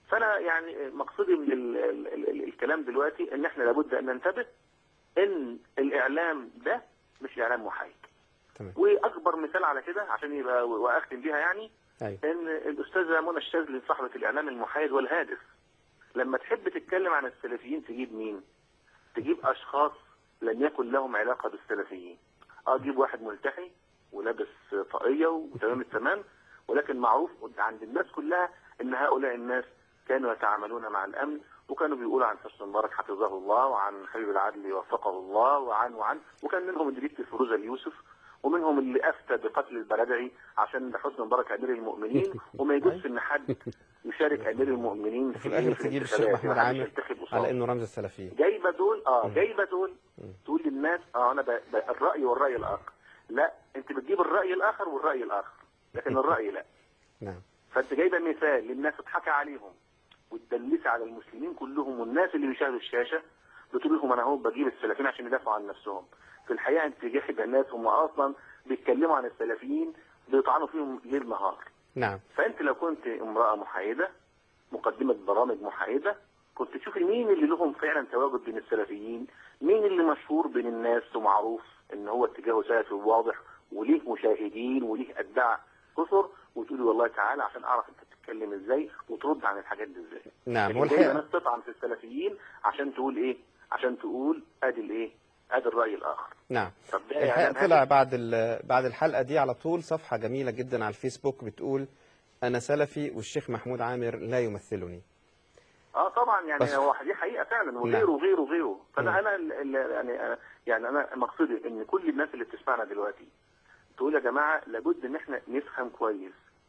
فانا يعني مقصدي من ال ال ال ال الكلام دلوقتي ان احنا لابد ان ننتبه ان الاعلام ده مش اعلام محايد تمام واكبر مثال على كده عشان يبقى واختم بيها يعني ايوه ان الاستاذه منى الشاذلي صاحبه الاعلام المحايد والهادف لما تحب تتكلم عن السلفيين تجيب مين؟ تجيب اشخاص لم يكن لهم علاقه بالسلفيين. اه تجيب واحد ملتحي ولابس طاقيه وتمام التمام ولكن معروف عند الناس كلها ان هؤلاء الناس كانوا يتعاملون مع الامن وكانوا بيقولوا عن حسن مبارك حفظه الله وعن حبيب العدل وفقه الله وعن وعن وكان منهم اللي بيكتب فروزه اليوسف ومنهم اللي افتى بقتل البلدعي عشان ده حسن مبارك امير المؤمنين وما يجوزش ان حد يشارك امير المؤمنين وفي الاخر تجيب الشيخ الانتخابات، محمود محدش عامر ينتخب قصاده. على انه رمز السلفيين جايبه دول اه مم. جايبه دول مم. تقول للناس اه انا ب... ب... الراي والراي الاخر لا انت بتجيب الراي الاخر والراي الاخر لكن الراي لا نعم فانت جايبه مثال للناس تضحكي عليهم وتدلسي على المسلمين كلهم والناس اللي بيشاهدوا الشاشه بتقول لهم انا اهو بجيب السلفيين عشان يدافعوا عن نفسهم في الحقيقه انت جايبه ناس هم اصلا بيتكلموا عن السلفيين بيطعنوا فيهم ليل نهار نعم فانت لو كنت امراه محايده مقدمه برامج محايده كنت تشوفي مين اللي لهم فعلا تواجد بين السلفيين مين اللي مشهور بين الناس ومعروف ان هو اتجاهه سلفي واضح وليه مشاهدين وليه اتباع كثر وتقولي والله تعالى عشان اعرف انت بتتكلم ازاي وترد عن الحاجات دي ازاي نعم لكن دايما والحقيقه ناس تطعن في السلفيين عشان تقول ايه عشان تقول ادي الايه ادي الراي الاخر نعم طب ده الحقيقه يعني طلع بعد ال- بعد الحلقه دي على طول صفحه جميله جدا على الفيسبوك بتقول انا سلفي والشيخ محمود عامر لا يمثلني اه طبعا يعني بس- هو دي حقيقه فعلا وغيره وغيره وغيره مم. فانا انا ال- ال- يعني أنا يعني انا مقصدي ان كل الناس اللي بتسمعنا دلوقتي تقول يا جماعه لابد ان احنا نفهم كويس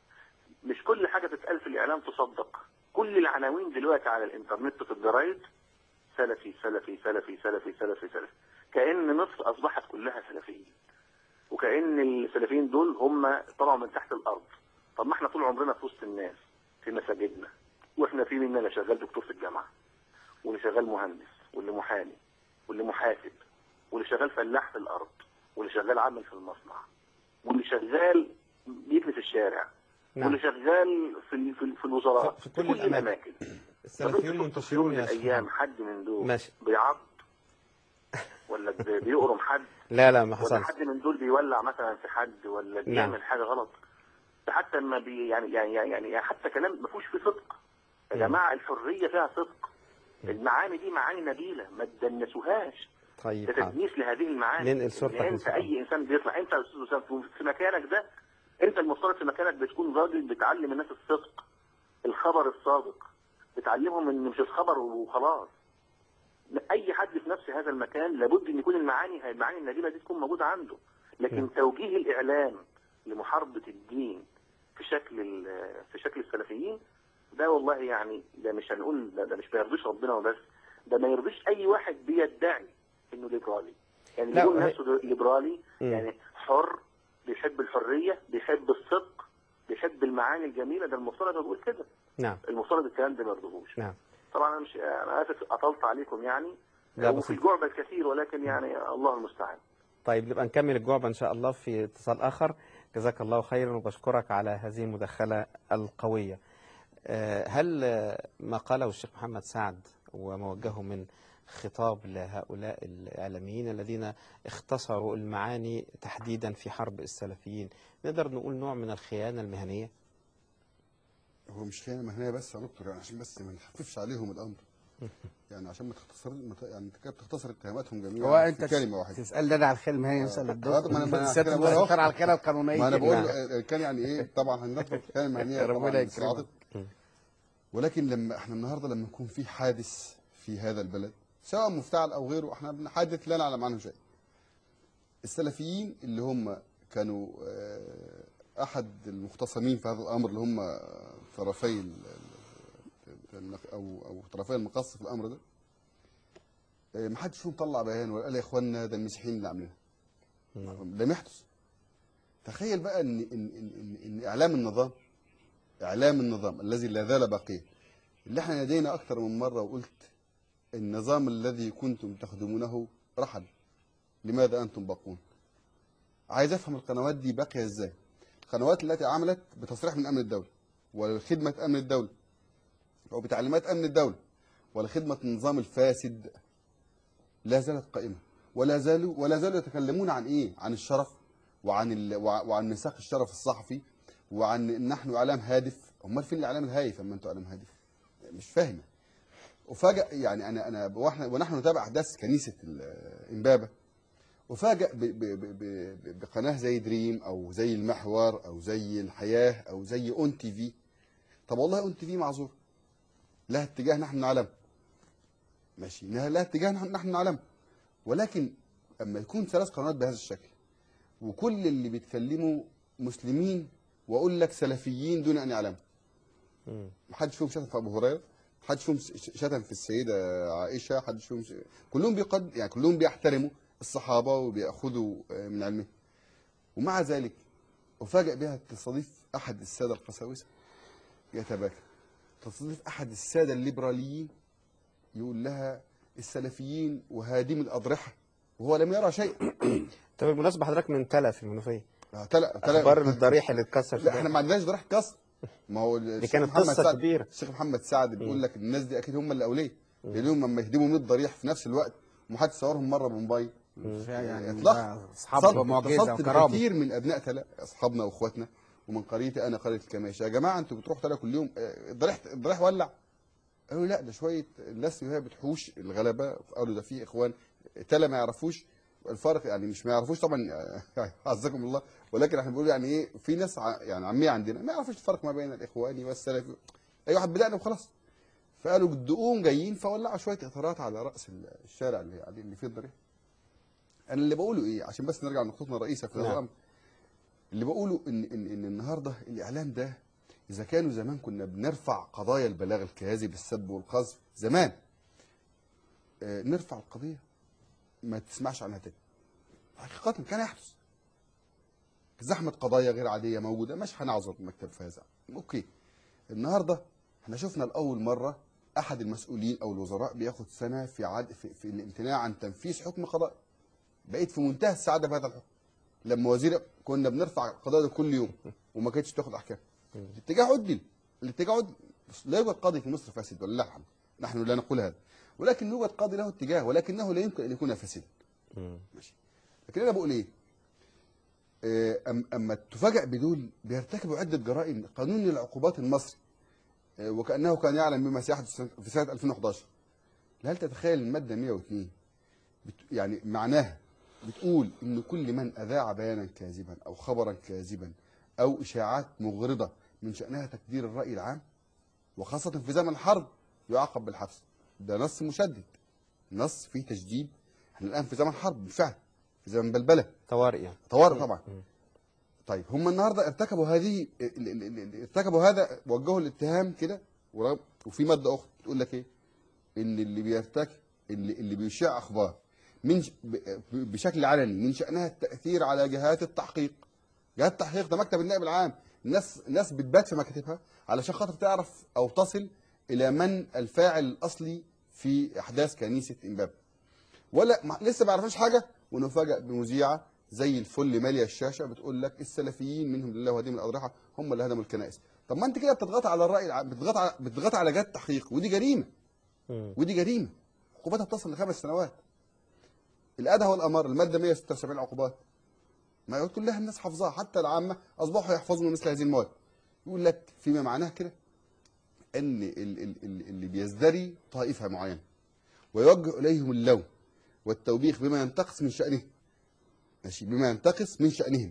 مش كل حاجه تتقال في الاعلام تصدق كل العناوين دلوقتي على الانترنت في الجرايد سلفي سلفي سلفي سلفي سلفي سلفي كأن مصر أصبحت كلها سلفيين وكأن السلفيين دول هم طلعوا من تحت الأرض طب ما احنا طول عمرنا في وسط الناس في مساجدنا واحنا في مننا اللي شغال دكتور في الجامعة واللي شغال مهندس واللي محامي واللي محاسب واللي شغال فلاح في الأرض واللي شغال عامل في المصنع واللي شغال بيكنس الشارع نعم واللي شغال في في, في الوزارات في كل الأماكن. الأماكن السلفيون طب انت شفت في يوم منتشرون من يا الايام شيخ حد من دول ماشي. بيعض ولا بي- بيقرم حد لا لا ما ولا حصلش حد من دول بيولع مثلا في حد ولا بيعمل نعم. حاجه غلط ده حتى ما بي يعني يعني يعني, يعني حتى كلام ما فيهوش فيه صدق يا مم. جماعه الحريه فيها صدق المعاني دي معاني نبيله ما تدنسوهاش طيب ده حاضر تدنيس لهذه المعاني ننقل صورتك يعني إن انت شاء الله. اي انسان بيطلع انت يا استاذ اسامه في مكانك ده انت المفترض في مكانك بتكون راجل بتعلم الناس الصدق الخبر الصادق بتعلمهم ان مش الخبر وخلاص اي حد في نفس هذا المكان لابد ان يكون المعاني المعاني النبيله دي تكون موجوده عنده لكن نعم. توجيه الاعلام لمحاربه الدين في شكل ال- في شكل السلفيين ده والله يعني ده مش هنقول ده, ده مش ما يرضيش ربنا وبس ده ما يرضيش اي واحد بيدعي انه ليبرالي يعني لا، اللي يقول هي- نفسه ليبرالي مم. يعني حر بيحب الحريه بيحب الصدق بيحب المعاني الجميله ده المفترض يقول كده نعم المفترض الكلام ده ما يرضيهوش نعم طبعا انا مش انا اسف اطلت عليكم يعني لا وفي بسيط. الجعبه الكثير ولكن يعني الله المستعان طيب نبقى نكمل الجعبة إن شاء الله في اتصال آخر جزاك الله خيرا وبشكرك على هذه المداخلة القوية آه، هل آه، ما قاله الشيخ محمد سعد وما وجهه من خطاب لهؤلاء الإعلاميين الذين اختصروا المعاني تحديدا في حرب السلفيين نقدر نقول نوع من الخيانة المهنية هو مش خيانه مهنيه بس يا دكتور يعني عشان بس ما نخففش عليهم الامر يعني عشان ما تختصر ما ت- يعني انت كده بتختصر اتهاماتهم جميعا هو في انت كلمه واحده تسالني انا على الكلمه هي نسال آه، الدكتور ما أنا- ما أنا سياده كده بقول أهو. المستشار على الكلمه القانونيه ما انا بقول نعم. آه، كان يعني ايه طبعا هنطلق الكلمه المهنيه ربنا طبعا يكرمك. بالصعاطف. ولكن لما احنا النهارده لما يكون في حادث في هذا البلد سواء مفتعل او غيره احنا بنحادث لا نعلم عنه شيء السلفيين اللي هم كانوا آه، احد المختصمين في هذا الامر اللي هم طرفي ال- ال- النق- او او طرفي المقص في الامر ده آه، ما حدش فيهم طلع بيان ولا قال يا اخوانا ده المسيحيين اللي عاملينها لم يحدث تخيل بقى ان ان ان, إن, إن اعلام النظام اعلام النظام الذي لا زال باقيا اللي احنا نادينا اكثر من مره وقلت النظام الذي كنتم تخدمونه رحل لماذا انتم باقون عايز افهم القنوات دي باقيه ازاي القنوات التي عملت بتصريح من امن الدوله وخدمه امن الدوله وبتعليمات امن الدوله ولخدمه النظام الفاسد لا زالت قائمه ولا زالوا ولا زالوا يتكلمون عن ايه؟ عن الشرف وعن ال... وع- وعن ميثاق الشرف الصحفي وعن ان نحن اعلام هادف امال فين الاعلام الهايف اما انتوا اعلام هادف؟ مش فاهمه وفاجأ يعني انا انا واحنا ونحن نتابع احداث كنيسه ال- امبابه وفاجأ ب- ب- ب- ب- بقناه زي دريم او زي المحور او زي الحياه او زي اون تي في طب والله اون تي في معذور لها اتجاه نحن نعلم ماشي لها لها اتجاه نحن نحن نعلم ولكن اما يكون ثلاث قنوات بهذا الشكل وكل اللي بيتكلموا مسلمين واقول لك سلفيين دون ان يعلموا مم. محدش فيهم شتم في ابو هريره محدش فيهم ش- شتم في السيده عائشه محدش فيهم ش... كلهم بيقد يعني كلهم بيحترموا الصحابه وبياخذوا آه، من علمهم ومع ذلك افاجئ بها تستضيف احد الساده القساوسه يتباكى تستضيف احد الساده الليبراليين يقول لها السلفيين وهادم الاضرحه وهو لم يرى شيء طب بالمناسبه حضرتك من تلا في المنوفيه تلا تلا اخبار الضريح اللي اتكسر في لا ده. احنا ما عندناش ضريح كسر ما هو دي كانت قصه كبيره الشيخ محمد سعد بيقول لك الناس دي اكيد هم اللي اوليه لانهم لما يهدموا 100 ضريح في نفس الوقت ومحدش صورهم مره بموبايل يعني اطلاق ده اصحاب اتصلت- معجزه اتصلت وكرامه بكثير من ابناء تلا اصحابنا واخواتنا ومن قريتي انا قريه الكماشة يا جماعه انتوا بتروحوا تلا كل يوم آه، الضريح الضريح ولع قالوا لا ده شويه الناس وهي بتحوش الغلبه قالوا ده في اخوان تلا ما يعرفوش الفرق يعني مش ما يعرفوش طبعا آه، عزكم الله ولكن احنا بنقول يعني ايه في ناس ع- يعني عاميه عندنا ما يعرفوش الفرق ما بين الاخواني والسلفي اي واحد بدانا وخلاص فقالوا الدقوم جايين فولعوا شويه اطارات على راس الشارع اللي يعني اللي فيه الضريح انا اللي بقوله ايه عشان بس نرجع لنقطتنا الرئيسه في هذا نعم. الامر اللي بقوله ان ان ان النهارده الاعلام ده اذا كانوا زمان كنا بنرفع قضايا البلاغ الكاذب السب والقذف زمان آه نرفع القضيه ما تسمعش عنها تاني حقيقه كان يحدث زحمه قضايا غير عاديه موجوده مش هنعذر المكتب في هذا اوكي النهارده احنا شفنا لاول مره احد المسؤولين او الوزراء بياخد سنه في عد في, في الامتناع عن تنفيذ حكم قضائي بقيت في منتهى السعاده بهذا الحكم لما وزير كنا بنرفع القضايا دي كل يوم وما كانتش تاخد احكام الاتجاه عدل الاتجاه عدل بس لا يوجد قاضي في مصر فاسد ولله الحمد نحن لا نقول هذا ولكن يوجد قاضي له اتجاه ولكنه لا يمكن ان يكون فاسدا مم. ماشي لكن انا بقول ايه آه، أم اما تفاجئ بدول بيرتكبوا عده جرائم قانون العقوبات المصري آه، وكانه كان يعلم بما سيحدث سنة- في سنه 2011 هل تتخيل الماده 102 بت يعني معناها بتقول ان كل من اذاع بيانا كاذبا او خبرا كاذبا او اشاعات مغرضه من شانها تكدير الراي العام وخاصه في زمن الحرب يعاقب بالحبس ده نص مشدد نص فيه تشديد احنا الان في زمن حرب بالفعل في زمن بلبله طوارئ يعني طوارئ طبعا طيب هم النهارده ارتكبوا هذه ال- ال- ال- ال- ارتكبوا هذا وجهوا الاتهام كده ورغم- وفي ماده اخرى تقول لك ايه ان اللي بيرتكب اللي, اللي بيشاع اخبار من ش- ب- ب- بشكل علني من شانها التاثير على جهات التحقيق جهات التحقيق ده مكتب النائب العام الناس الناس بتبات في مكاتبها علشان خاطر تعرف او تصل الى من الفاعل الاصلي في احداث كنيسه امبابه ولا ما لسه ما عرفناش حاجه ونفاجئ بمذيعه زي الفل ماليه الشاشه بتقول لك السلفيين منهم لله وهديم الاضرحه هم اللي هدموا الكنائس طب ما انت كده بتضغط على الراي العام بتضغط على بتضغط على جهات التحقيق ودي جريمه مم. ودي جريمه عقوبتها بتصل لخمس سنوات الادهى والامر الماده 176 عقوبات ما يقول كلها الناس حافظاها حتى العامه اصبحوا يحفظون مثل هذه المواد يقول لك فيما معناه كده ان ال- ال- ال- اللي بيزدري طائفه معينه ويوجه اليهم اللوم والتوبيخ بما ينتقص من شانهم ماشي بما ينتقص من شانهم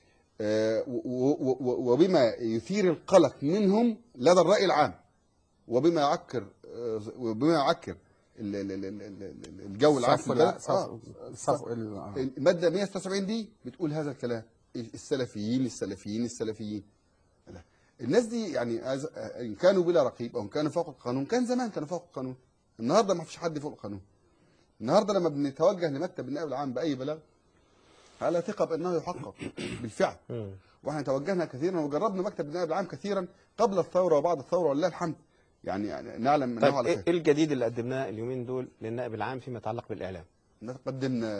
آه، و- و- و- وبما يثير القلق منهم لدى الراي العام وبما يعكر آه، وبما يعكر ال- ال- ال- ال- ال- الجو العام في صف البلد لا صف آه، صف ال- آه. الماده 176 دي بتقول هذا الكلام السلفيين السلفيين السلفيين لا. الناس دي يعني عايز- ان كانوا بلا رقيب او ان كانوا فوق القانون كان زمان كانوا فوق القانون النهارده ما فيش حد فوق القانون النهارده لما بنتوجه لمكتب النائب العام باي بلاغ على ثقه بانه يحقق بالفعل مم. واحنا توجهنا كثيرا وجربنا مكتب النائب العام كثيرا قبل الثوره وبعد الثوره ولله الحمد يعني, يعني نعلم انه طيب على ايه خير إيه الجديد اللي قدمناه اليومين دول للنائب العام فيما يتعلق بالاعلام؟ قدمنا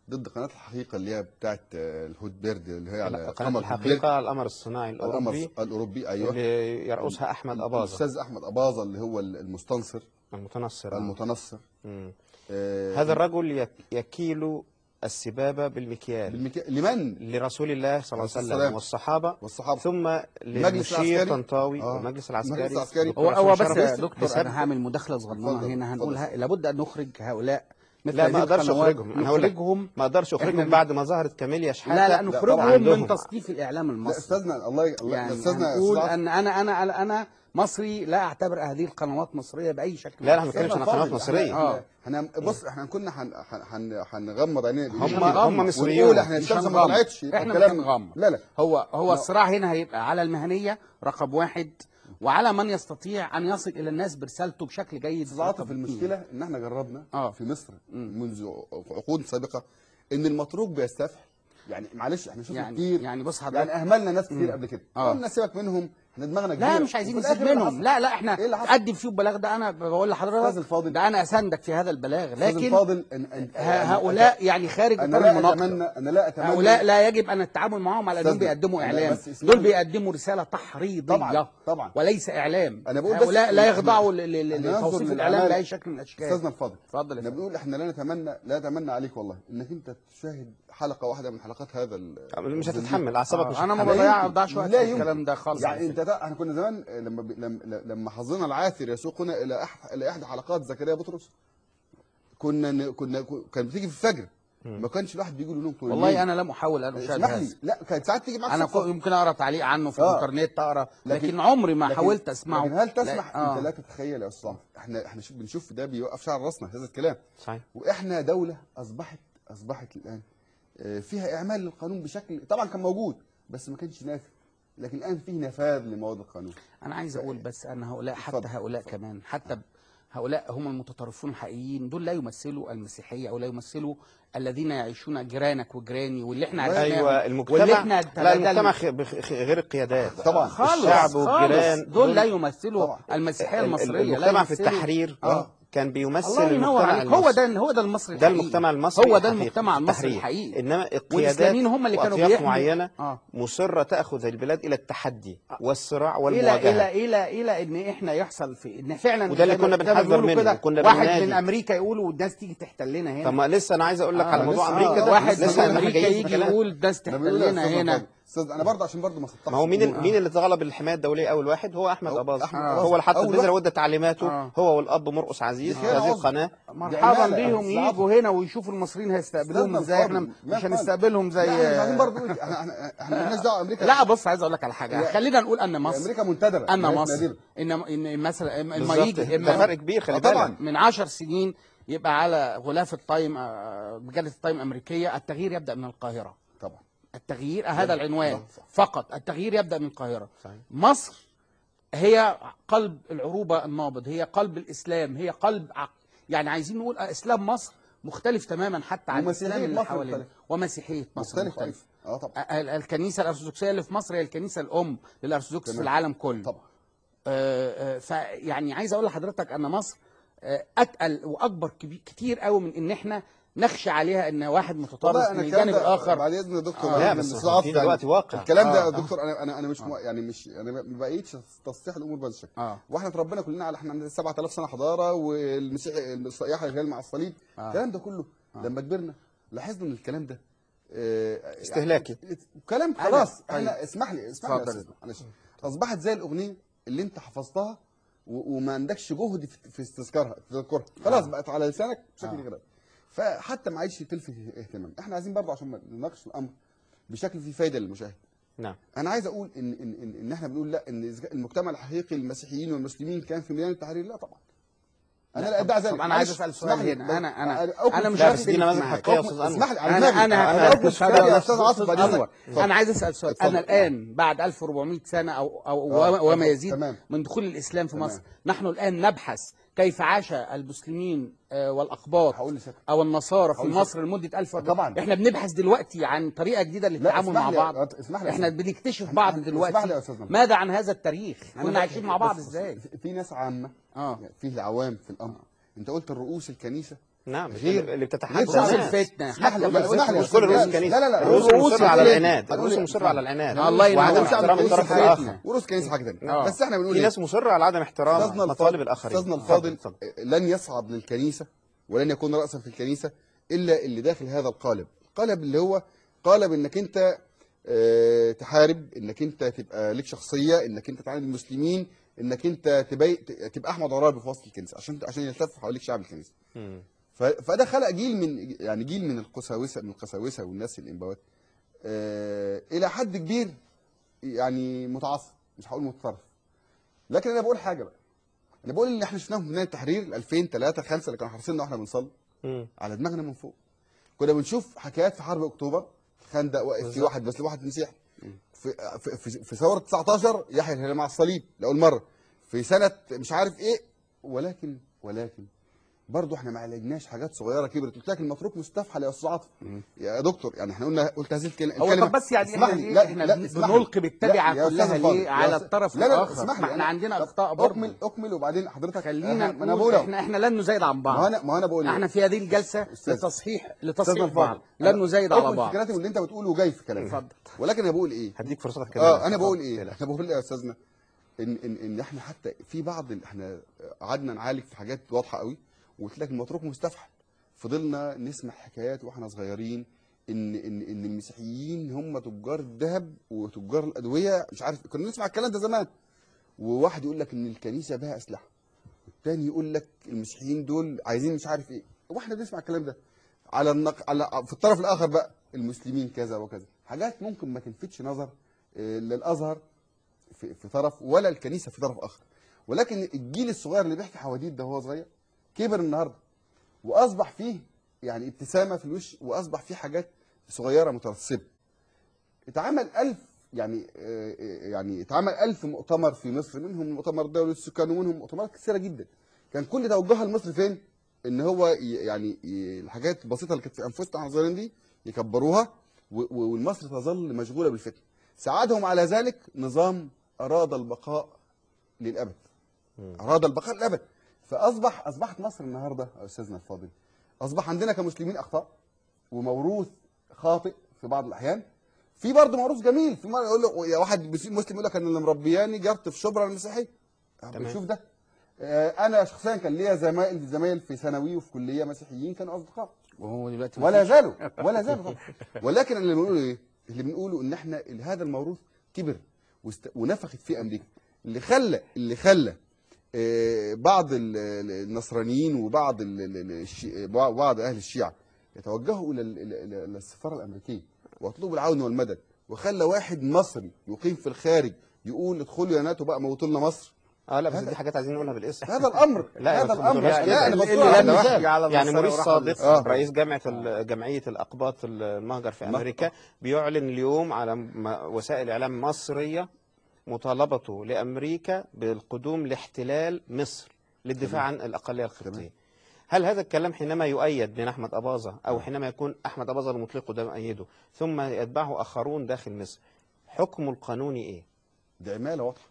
ضد قناه الحقيقه اللي هي بتاعت آه، الهود بيرد اللي هي على قناة قمر الحقيقة القمر الصناعي القمر الأوروبي الاوروبي ايوه اللي يرأسها أحمد أباظة الاستاذ احمد اباظه اللي هو المستنصر المتنصر المتنصر مم. آه، هذا الرجل يك- يكيل السبابة بالمكيال بالمكا... لمن لرسول الله صلى الله عليه السلام. وسلم والصحابة والصحابه ثم المجلس للمشير العسكري. طنطاوي آه. والمجلس المجلس العسكري العسكري. دكتور هو هو عصام بس شرف يا دكتور بسبب- انا هعمل مداخله صغننه اتفضل، هنا هنقول اتفضل. ه- لابد ان نخرج هؤلاء مثل لا هذه ما اقدرش القنوات، اخرجهم انا هقول لك نخرجهم ما اقدرش اخرجهم إحنا- بعد ما ظهرت كاميليا شحاته لا لا طبعاً نخرجهم عندهم. من تصنيف الاعلام لا المصري استاذنا الله ي- الله يعني استاذنا نقول أستاذ ان انا انا انا انا مصري لا اعتبر هذه القنوات مصريه باي شكل لا، لا، من احنا الأشكال. بنتكلمش عن قنوات فاضل. مصرية. احنا- آه. احنا بص احنا كنا هن- هن- هن- هنغمض عينينا هم هنغمض. هم مصريون ونقول احنا مش الشمس ما هنغمض. طلعتش يبقى احنا مش الكلام- هنغمض. لا لا هو هو لا. الصراع هنا هيبقى على المهنيه رقم واحد وعلى من يستطيع ان يصل الى الناس برسالته بشكل جيد استاذ عاطف رقم اثنين. المشكله ان احنا جربنا آه. في مصر منذ عقود سابقه ان المتروك بيستفحل يعني معلش احنا شفنا يعني كتير يعني بص يعني حضرتك اهملنا ناس كتير قبل كده آه. قلنا سيبك منهم احنا دماغنا كبيره لا مش عايزين وفي نسيب الآخر اللي منهم حصل- لا لا احنا ايه اللي حصل؟ قدم فيه البلاغ ده انا بقول لحضرتك أستاذ الفاضل. ده انا اساندك في هذا البلاغ أستاذ لكن الفاضل إن إن ه- هؤلاء يعني خارج انا اطار لا المناقشه اتمنى انا لا اتمنى هؤلاء لا يجب ان التعامل معهم على انهم أستاذنا، بيقدموا أنا اعلام بس اسمعني. دول بيقدموا رساله تحريضيه طبعاً، طبعاً. وليس اعلام أنا بقول بس هؤلاء لا إحنا- يخضعوا ل- ل- إحنا ننظر لتوصيف للأعمال. الاعلام باي شكل من الاشكال استاذنا الفاضل اتفضل يا احنا فندم. بنقول احنا لا نتمنى لا نتمنى عليك والله انك انت تشاهد حلقه واحده من حلقات هذا ال- مش هتتحمل اعصابك مش آه، انا ما هتتحمل. لا بضيع يمكن. بضيعش وقت لا في يمكن. الكلام ده خالص على يعني انت فكرة. ده احنا كنا زمان لما ب... لما لما حظنا العاثر يسوقنا الى أح... الى احدى حلقات زكريا بطرس كنا ن... كنا كان بتيجي في الفجر ما كانش الواحد بيجي له نوم طول والله الليل. انا لم احاول ان اشاهد اسمح هذا لي لا كانت ساعات تيجي معاك انا صدفة. كو- يمكن اقرا تعليق عنه في آه. الانترنت اقرا لكن, لكن- عمري ما لكن- حاولت اسمعه لكن هل تسمح لا، انت آه. لا تتخيل يا استاذ عمرو، احنا احنا شوف بنشوف ده بيوقف شعر راسنا هذا الكلام صحيح واحنا دوله اصبحت اصبحت الان آه، فيها اعمال للقانون بشكل طبعا كان موجود بس ما كانش نافذ لكن الان فيه نفاذ لمواد القانون انا عايز اقول بس ان هؤلاء حتى اتفضل، هؤلاء كمان حتى ب- هؤلاء هم المتطرفون الحقيقيين دول لا يمثلوا المسيحيه او لا يمثلوا الذين يعيشون جيرانك وجيراني واللي احنا عرفناهم ايوه واللي المجتمع احنا لا تبادلنا- المجتمع خ- بخ- خ- غير القيادات طبعا خالص الشعب خالص. والجيران دول لا يمثلوا طبعا. المسيحيه ال- المصريه لا المجتمع في يمثلوا- التحرير آه. كان بيمثل الله ينور المجتمع عليك هو المصري. ده هو ده المصري ده الحقيقي. المجتمع المصري هو ده الحقيقي المجتمع في المصري التحرير. الحقيقي انما القيادات والإسلاميين هم اللي كانوا وأطياف بيحموا- معينه آه. مصره تاخذ البلاد الى التحدي والصراع الى والمواجهه الى الى الى ان احنا يحصل في ان فعلا وده اللي زي ما- كنا زي ما بنحذر بيقولوا منه، كده، وكنا واحد بننادي. من امريكا يقول والناس تيجي تحتلنا هنا طب ما لسه انا عايز اقول لك آه، على موضوع لسه- امريكا آه، ده واحد لسه من احنا امريكا جايين في يجي الكلام. يقول الناس انا بقول يا تحتلنا استاذ هنا محمد. استاذ انا برضه عشان برضه ما سطحش ما هو مين الأمور. مين اللي اتغلب الحمايه الدوليه اول واحد هو احمد هو اباظه أحمد آه. أباظة. هو اللي حط أول البذره واحد. وادى تعليماته آه. هو والاب مرقس عزيز دي في خيانة هذه عظمى. القناه مرحبا عمالة. بيهم العفو. يجوا هنا ويشوفوا المصريين هيستقبلوهم استاذنا ازاي احنا الفاضل، مش ما فاضل. هنستقبلهم زي لا احنا مش عايزين برضه نقول- احنا احنا احنا مالناش دعوه امريكا لا بص عايز اقول لك على حاجه هي- خلينا نقول ان مصر امريكا منتدره ان بقت مصر نادرة. ان ان مثلا اما بالظبط. يجي ده اما فرق كبير خلي آه، طبعاً. بالك من عشر سنين يبقى على غلاف التايم آه، مجله التايم الامريكيه التغيير يبدا من القاهره طبعا التغيير هذا العنوان صح، صح. فقط التغيير يبدا من القاهره صحيح. مصر هي قلب العروبه النابض هي قلب الاسلام هي قلب عق... يعني عايزين نقول اسلام مصر مختلف تماما حتى عن ومسيحية الاسلام اللي مصر حوالينا مختلف. ومسيحيه مصر مختلف مختلف اه طبعا ال- الكنيسه الارثوذكسيه اللي في مصر هي الكنيسه الام للارثوذكس في تمام. العالم كله طبعا آه، آه، فيعني عايز اقول لحضرتك ان مصر آه، اتقل واكبر كبي- كتير قوي من ان احنا نخشى عليها ان واحد متطرف والله من انا الكلام الجانب ده الاخر بعد اذن يا دكتور آه. أنا لا، من بس الاستضعاف في يعني. دلوقتي واقع. الكلام ده آه. يا دكتور انا انا انا مش مو- يعني مش انا ما بقيتش تصحيح الامور بهذا الشكل اه واحنا اتربينا كلنا على احنا عندنا 7000 سنه حضاره والمسيح الصياح اللي مع الصليب آه. الكلام ده كله لما كبرنا لاحظنا ان الكلام ده آه، استهلاكي. يعني كلام أنا- خلاص طيب. احنا اسمح لي اسمح لي يا اتفضل. أستاذ، معلش اصبحت زي الاغنيه اللي انت حفظتها و- وما عندكش جهد في- في استذكارها تذكرها خلاص آه. بقت على لسانك بشكل آه. غير فحتى ما عادش تلفت اهتمام احنا عايزين برضه عشان نناقش الامر بشكل فيه فايده للمشاهد نعم انا عايز اقول ان ان ان, إن احنا بنقول لا ان إذا كان المجتمع الحقيقي المسيحيين والمسلمين كان في ميدان التحرير لا طبعا انا لا ادعي ذلك طب انا عايز معلش، اسال سؤال اسمح لي. هنا انا انا أكمل انا مش كلامي. لا، بس دي نماذج معاك. حقيقية يا أستاذ أنور. اسمح لي على انا دماغي. انا انا اكمل كلامي يا استاذ عاصم بعد أنور. اذنك اتفضل. انا عايز اسال سؤال اتفضل. انا الان بعد 1400 سنه او او آه، وما- وما تمام. يزيد تمام. من دخول الاسلام في تمام. مصر نحن الان نبحث كيف عاش المسلمين آه، والاقباط هقول لسيادتك. او النصارى في هقول مصر لمده 1000 طبعا. احنا بنبحث دلوقتي عن طريقه جديده لا، للتعامل اسمح مع لي- بعض اسمح لي يا احنا أستاذ. بنكتشف أنا- بعض اسمح لي يا دلوقتي أستاذ محمد. ماذا عن هذا التاريخ أنا كنا بقى- عايشين مع بعض بص- بص، ازاي في- في ناس عامه اه يعني فيه العوام في الامر انت قلت الرؤوس الكنيسه نعم غير- اللي بتتحدى غير شعب الناس. الفتنه اسمح لي حتى لا، اسمح لي مش كل رؤوس لا، الكنيسه لا لا لا الرؤوس الرؤوس مصر على هتقول إيه؟ العناد هتقول الرؤوس إيه؟ مصر على العناد الله ينور. وعدم الرؤوس على احترام الكنيسة الطرف حياتنا. الاخر ورؤوس كنيسه حاجه ثانيه آه. بس احنا بنقول في إيه؟ ناس مصره على عدم احترام استاذنا مطالب الفاضل الاخرين استاذنا اتفضل، الفاضل اتفضل. لن يصعد للكنيسه ولن يكون راسا في الكنيسه الا اللي داخل هذا القالب القالب اللي هو قالب انك انت آه، تحارب انك انت تبقى لك شخصيه انك انت تعاند المسلمين انك انت تبي تبقى احمد عرابي في وسط الكنيسه عشان عشان يلتف حواليك شعب الكنيسه مم. ف- فده خلق جيل من يعني جيل من القساوسه من القساوسه والناس الانبوات آه الى حد كبير يعني متعصب مش هقول متطرف لكن انا بقول حاجه بقى انا بقول اللي احنا شفناه في بدايه التحرير 2000 3 5 اللي كانوا حارسيننا واحنا بنصلي مم. على دماغنا من فوق كنا بنشوف حكايات في حرب اكتوبر خندق واقف في بالظبط. واحد بس واحد مسيحي في في في, في ثوره 19 يحيى الهلال مع الصليب لاول مره في سنه مش عارف ايه ولكن ولكن برضه احنا ما عالجناش حاجات صغيره كبرت قلت لك المتروك مستفحل يا استاذ عاطف يا دكتور يعني احنا قلنا قلت هذه الكلمه هو طب بس يعني اسمح احنا لي ليه لا احنا لا بن- اسمح لي. بنلقي بالتبعه لا، يا كلها أستاذ الفاضل، ليه يا على أستاذ- الطرف لا لا الاخر اسمح لي ما احنا أنا- عندنا طب اخطاء برضه اكمل اكمل وبعدين حضرتك خلينا أنا- انا نقول بقول أهو. احنا احنا لن نزايد عن ما بعض انا ما انا بقول إيه؟ احنا في هذه الجلسه أستاذ. لتصحيح أستاذنا لتصحيح الفاضل، بعض لن نزايد على أكمل بعض فكرتي واللي انت بتقوله وجاي في كلامي اتفضل. ولكن انا بقول ايه هديك فرصتك كده اه انا بقول ايه لا. انا بقول ايه يا استاذنا ان ان ان احنا حتى في بعض ال- احنا قعدنا نعالج في حاجات واضحه قوي وقلت لك المتروك مستفحل فضلنا نسمع حكايات واحنا صغيرين ان ان ان المسيحيين هم تجار الذهب وتجار الادويه مش عارف كنا نسمع الكلام ده زمان وواحد يقول لك ان الكنيسه بها اسلحه والتاني يقول لك المسيحيين دول عايزين مش عارف ايه واحنا بنسمع الكلام ده على النق... على في الطرف الاخر بقى المسلمين كذا وكذا حاجات ممكن ما تلفتش نظر آه، للازهر في, في طرف ولا الكنيسه في طرف اخر ولكن الجيل الصغير اللي بيحكي حواديت ده وهو صغير كبر النهارده واصبح فيه يعني ابتسامه في الوش واصبح فيه حاجات صغيره مترسبه اتعمل ألف يعني آه، آه، يعني اتعمل ألف مؤتمر في مصر منهم مؤتمر دولة السكان ومنهم مؤتمرات كثيرة جدا كان كل توجهها لمصر فين؟ ان هو ي- يعني ي- الحاجات البسيطة اللي كانت في انفسنا واحنا صغيرين دي يكبروها و- و- والمصر تظل مشغولة بالفتنة ساعدهم على ذلك نظام أراد البقاء للأبد أراد البقاء للأبد فأصبح أصبحت مصر النهاردة يا أستاذنا الفاضل أصبح عندنا كمسلمين أخطاء وموروث خاطئ في بعض الأحيان في برضه موروث جميل في مرة يقول له يا واحد مسلم يقول لك انا اللي مربياني جرت في شبرا المسيحيه تمام. بنشوف ده آه، انا شخصيا كان ليا زمايل زمايل في ثانوي وفي كليه مسيحيين كانوا اصدقاء وهو دلوقتي ولا مفيش. زالوا ولا زالوا طبعا ولكن اللي بنقوله ايه؟ اللي بنقوله ان احنا هذا الموروث كبر واست... ونفخت فيه امريكا اللي خلى اللي خلى آه، بعض ال- ال- النصرانيين وبعض ال- ال- ال- الشي... بعض اهل الشيعه يتوجهوا الى ال- ال- ال- السفاره الامريكيه واطلبوا العون والمدد وخلى واحد مصري يقيم في الخارج يقول ادخلوا يا ناتو بقى موتوا لنا مصر اه لا بس هذا- دي حاجات عايزين نقولها بالاسم هذا الامر لا يا هذا دكتور الامر لا، لا انا اللي- بذكر اللي واحد لم واحد. يحكي على يعني النصارى موريس وراح صادق آه. رئيس جامعه ال- جمعيه الاقباط المهجر في نعم. امريكا بيعلن اليوم على م- وسائل اعلام مصريه مطالبته لامريكا بالقدوم لاحتلال مصر للدفاع عن الاقليه القبطيه تمام. هل هذا الكلام حينما يؤيد من احمد اباظه او حينما يكون احمد اباظه المطلق ده مؤيده ثم يتبعه اخرون داخل مصر حكمه القانوني ايه؟ دي عماله واضحه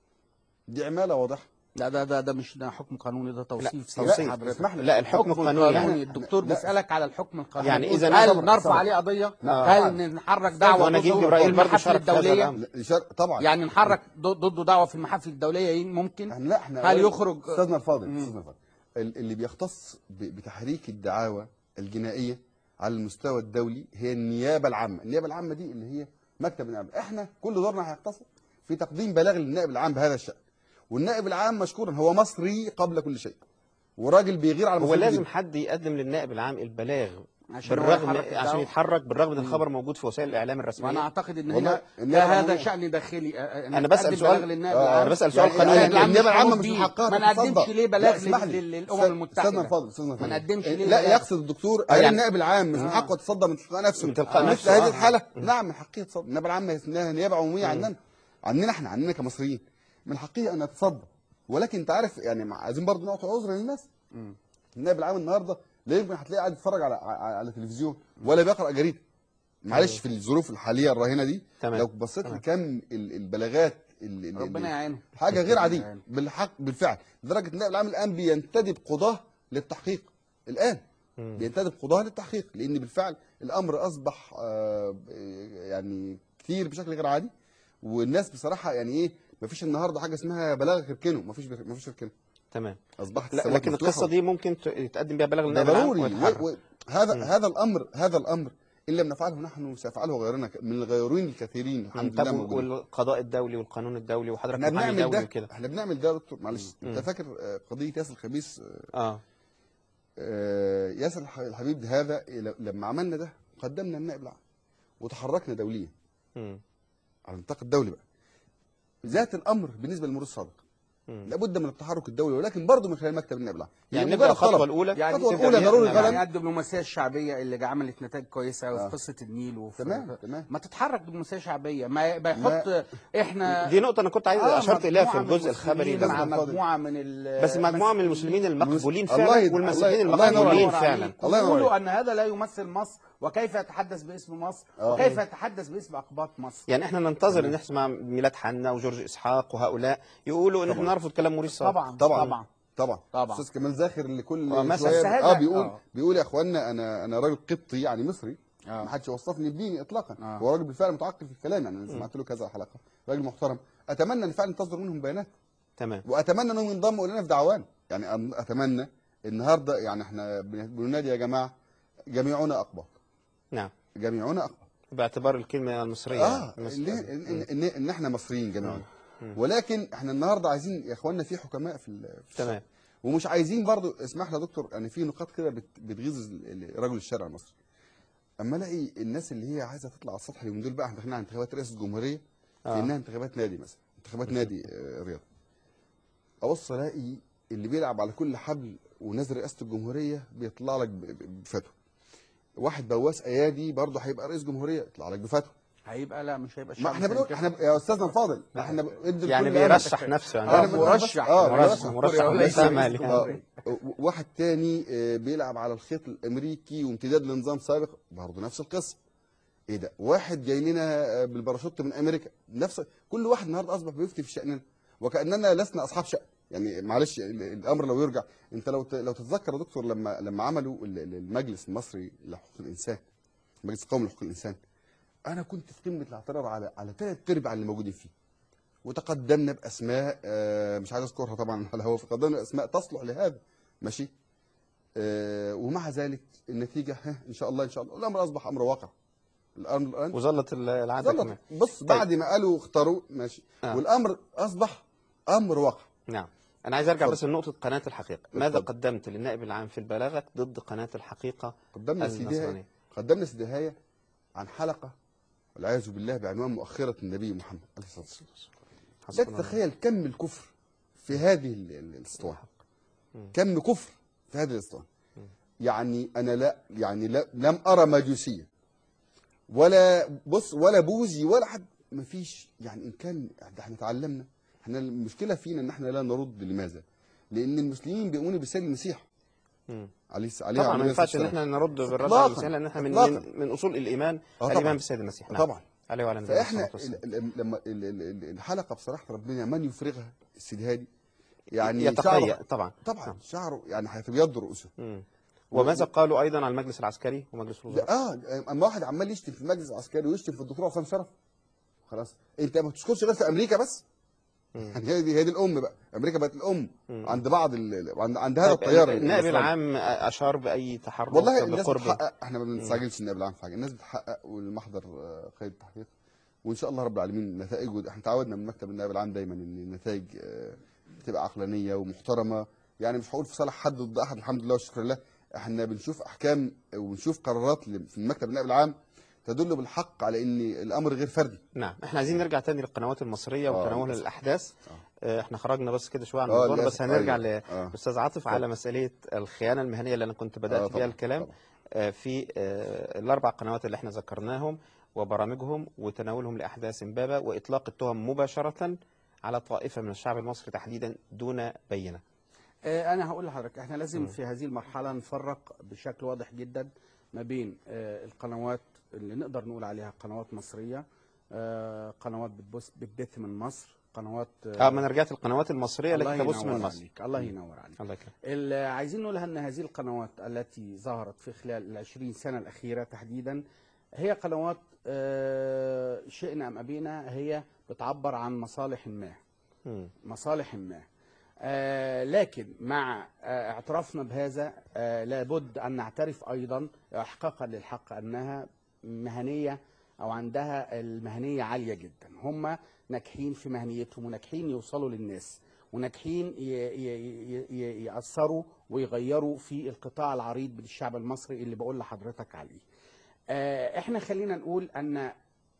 دي عماله واضحه لا ده ده ده مش ده حكم قانوني ده توصيف لا، سياسي توصيف. حضرتك. اسمح لي. لا الحكم القانوني القانوني يعني الدكتور لا. بيسالك على الحكم القانوني يعني إذا هل طبعا، نرفع طبعا. عليه قضيه لا. هل نحرك دعوه وأنا أجيب ضده جبرائيل في برضه المحافل شارك في هذا الدوليه الأمر. لا، إشارة- طبعا يعني نحرك ضد- ضده دعوه في المحافل الدوليه ممكن احنا لا احنا هل يخرج استاذنا الفاضل استاذنا الفاضل ال- اللي بيختص ب- بتحريك الدعاوى الجنائيه على المستوى الدولي هي النيابه العامه النيابه العامه دي اللي هي مكتب النائب احنا كل دورنا هيقتصر في تقديم بلاغ للنائب العام بهذا الشان والنائب العام مشكورا هو مصري قبل كل شيء وراجل بيغير على هو مصريين لازم جداً. حد يقدم للنائب العام البلاغ عشان هو بالرغم يحرك عشان الدعوة. يتحرك بالرغم ان الخبر موجود في وسائل الاعلام وانا الرسميه اعتقد ان والله هي النيابة ده هذا العامة- شان داخلي آه، آه، أنا إنك بسأل تقدم سؤال- بلاغ للنائب آه، العام. أنا بسأل سؤال يعني قانوني. النائب العام النيابه مش العامه معروف مش بيه. من حقها ما تتصدى. نقدمش ليه لا، بلاغ اسمح لي. لل- للامم استاذ- المتحده استاذنا الفاضل استاذنا ما الفاضل نقدمش ليه لا بلاغ. يقصد الدكتور آه، آه يعني- النائب العام مش من آه. حقه يتصدى من تلقاء نفسه من تلقاء مثل نفسه، هذه آه. الحاله نعم من حقه يتصدى النائب العام اسمها نيابه عموميه عننا عننا احنا عننا كمصريين من حقه ان يتصدى ولكن انت عارف يعني مع- عايزين برضه نعطي عذر للناس النائب العام النهارده لا يمكن هتلاقيه قاعد يتفرج على على, على تلفزيون ولا بيقرا جريده معلش في الظروف الحاليه الراهنه دي تمام. لو بصيت لكم ال- البلاغات ال- ال- ربنا ال- يعينه حاجه غير عاديه يعني. بالحق بالفعل لدرجه النائب العام الان بينتدب قضاه للتحقيق الان بينتدب قضاه للتحقيق لان بالفعل الامر اصبح آه، يعني كتير بشكل غير عادي والناس بصراحه يعني ايه مفيش النهارده حاجه اسمها بلاغ اركنه مفيش بر- مفيش اركنه تمام اصبحت لا السماوات لكن مفتوحة. القصه دي ممكن ت- يتقدم بها بلاغ ده للنائب العام ضروري ويتحرك. و... و... هذا هذا الامر هذا الامر ان لم نفعله نحن سيفعله غيرنا ك- من الغيرين الكثيرين الحمد لله طب موجودين والقضاء الدولي والقانون الدولي وحضرتك احنا محامي بنعمل دولي ده وكده احنا بنعمل ده يا دكتور معلش مم. انت فاكر آه، قضيه ياسر الخبيث آه، اه آه، ياسر الح- الحبيب هذا ل- لما عملنا ده قدمنا النائب العام وتحركنا دوليا مم. على النطاق الدولي بقى ذات الامر بالنسبه للمرور السابق مم. لابد من التحرك الدولي ولكن برضه من خلال مكتب النائب العام هي يعني مجرد نبدا الخطوه طلب. الاولى يعني الخطوة تبدأ الأولى بيها- ضروري يعني غدا. الدبلوماسيه الشعبيه اللي عملت نتائج كويسه آه. وفي قصه النيل وفي تمام تمام ما تتحرك دبلوماسيه شعبيه ما ما يحط احنا دي نقطه انا كنت عايز آه، اشرت اليها في مجموعة من الجزء الخبري المسلمين بس مع مجموعه من ال بس مجموعه من المسلمين المقبولين الله فعلا يد- والمسيحيين الله- الله ينور المقبولين عليك. فعلا الله ينور يقولوا عليك. ان هذا لا يمثل مصر وكيف يتحدث باسم مصر آه. وكيف يتحدث باسم اقباط مصر يعني احنا ننتظر ان نسمع ميلاد حنا وجورج اسحاق وهؤلاء يقولوا ان احنا نرفض كلام موريس صالح طبعا طبعا طبعا طبعا طبعا. استاذ كمال زاخر اللي كل آه، مثلا. شوية بس هذا- اه بيقول آه. بيقول يا اخوانا انا انا راجل قبطي يعني مصري آه. ما حدش وصفني بديني اطلاقا آه. هو راجل بالفعل متعقل في الكلام يعني انا سمعت له كذا حلقه راجل محترم اتمنى ان فعلا تصدر منهم بيانات تمام واتمنى انهم ينضموا الينا في دعوانا يعني أن- اتمنى النهارده يعني احنا بن- بننادي يا جماعه جميعنا اقباط نعم جميعنا اقباط باعتبار الكلمه المصريه اه المص- إن, إن, إن, ان احنا مصريين جميعا ولكن احنا النهارده عايزين يا اخواننا في حكماء في, ال- في تمام الشارع. ومش عايزين برضو اسمح لي يا دكتور يعني في نقاط كده بت- بتغيظ ال- ال- رجل الشارع المصري اما الاقي الناس اللي هي عايزه تطلع على السطح اليومين دول بقى احنا داخلين على انتخابات رئاسه الجمهوريه آه. في انها انتخابات نادي مثلا انتخابات نادي آه، رياضه ابص الاقي اللي بيلعب على كل حبل ونازل رئاسه الجمهوريه بيطلع لك ب- ب- بفتوى واحد بواس ايادي برضه هيبقى رئيس جمهوريه يطلع لك بفتوى هيبقى لا مش هيبقى ما الشعب احنا بنقول هينتخب. احنا يا استاذنا الفاضل احنا ب- ادي يعني لكل أمل. بيرشح نفسه آه، يعني أنا بقول بس- مرشح اه مرشح مرشح مرشح وليس مسامع رئيس لي. جمهورية. آه، واحد تاني آه، بيلعب على الخيط الامريكي وامتداد لنظام سابق برضه نفس القصه ايه ده واحد جاي لنا آه، بالباراشوت من امريكا نفس كل واحد النهارده اصبح بيفتي في شاننا وكاننا لسنا اصحاب شأن يعني معلش ال- الامر لو يرجع انت لو ت- لو تتذكر يا دكتور لما لما عملوا ال- ال- المجلس المصري لحقوق الانسان المجلس القومي لحقوق الانسان انا كنت في قمه الاعتراض على على ثلاث ارباع اللي موجودين فيه وتقدمنا باسماء آه، مش عايز اذكرها طبعا على الهواء تقدمنا باسماء تصلح لهذا ماشي آه، ومع ذلك النتيجه ها ان شاء الله ان شاء الله الامر اصبح امر واقع الامر الان وظلت ال- العاده ظلت كمان بص بعد ما قالوا اختاروا ماشي آه. والامر اصبح امر واقع نعم انا عايز ارجع اتفضل. بس لنقطه قناه الحقيقه ماذا اتفضل. قدمت للنائب العام في البلاغه ضد قناه الحقيقه قدمنا سيديها النصرانيه قدمنا سيديهاية عن حلقه والعياذ بالله بعنوان مؤخره النبي محمد عليه الصلاه والسلام لا حسبنا الله. تتخيل كم الكفر في هذه ال- ال- الاسطوانه كم كفر في هذه الاسطوانه يعني انا لا يعني لا لم ارى مجوسيه ولا بص ولا بوذي ولا حد ما فيش يعني ان كان ده احنا اتعلمنا احنا المشكله فينا ان احنا لا نرد لماذا؟ لان المسلمين بيؤمنوا بسيد المسيح مم. عليه عليه طبعا ما عليه ينفعش ان الصلاة احنا نرد بالرد إطلاقاً. على المسيح لان احنا من, إطلاقاً. من, من اصول الايمان آه طبعاً. الايمان بالسيد المسيح نعم. طبعا عليه وعلى نبينا فاحنا الصلاة والسلام. ال- ال- لما ال- ال- ال- الحلقه بصراحه ربنا من يفرغها السيد هادي يعني يتقيأ شعره طبعا طبعا شعره يعني هيتبيض رؤوسه مم. وماذا قالوا ايضا على المجلس العسكري ومجلس ده الوزراء اه اما واحد عمال يشتم في المجلس العسكري ويشتم في الدكتور عصام شرف خلاص انت ما تشكرش غير في امريكا بس يعني هي دي هي دي الام بقى امريكا بقت الام عند بعض ال... عند, عند هذا طيب، التيار النائب النصراني. العام اشار باي تحرك والله الناس بقرب بتحقق احنا ما بنستعجلش النائب العام في حاجه الناس بتحقق والمحضر آه، قيد التحقيق وان شاء الله رب العالمين نتائج احنا تعودنا من مكتب النائب العام دايما ان النتائج آه، بتبقى عقلانيه ومحترمه يعني مش هقول في صالح حد ضد احد الحمد لله والشكر لله احنا بنشوف احكام وبنشوف قرارات ل- في مكتب النائب العام تدل بالحق على ان الامر غير فردي نعم احنا عايزين نرجع تاني للقنوات المصريه آه، وتناول للأسف. الاحداث آه، احنا خرجنا بس كده شويه عن آه، الموضوع ده، للأسف. بس هنرجع أيوة. آه. لاستاذ عاطف على مساله الخيانه المهنيه اللي انا كنت بدات آه، بيها طبعاً، الكلام طبعاً. آه، في آه، الاربع قنوات اللي احنا ذكرناهم وبرامجهم وتناولهم لاحداث امبابه واطلاق التهم مباشره على طائفه من الشعب المصري تحديدا دون بينه آه، انا هقول لحضرتك احنا لازم في هذه المرحله نفرق بشكل واضح جدا ما بين آه، القنوات اللي نقدر نقول عليها قنوات مصريه آه، قنوات بتبث بتبث من مصر قنوات اه ما انا رجعت القنوات المصريه الله التي تبث من ينور مصر عليك الله ينور عليك الله يكرمك اللي عايزين نقولها ان هذه القنوات التي ظهرت في خلال العشرين سنة الأخيرة تحديدا هي قنوات آه، شئنا أم أبينا هي بتعبر عن مصالح ما مم. مصالح ما آه، لكن مع آه، اعترافنا بهذا آه، لابد أن نعترف أيضا إحقاقا للحق أنها مهنية أو عندها المهنية عالية جدا هم ناجحين في مهنيتهم وناجحين يوصلوا للناس وناجحين ي- ي- ي- ي- يأثروا ويغيروا في القطاع العريض من الشعب المصري اللي بقول لحضرتك عليه آه، احنا خلينا نقول ان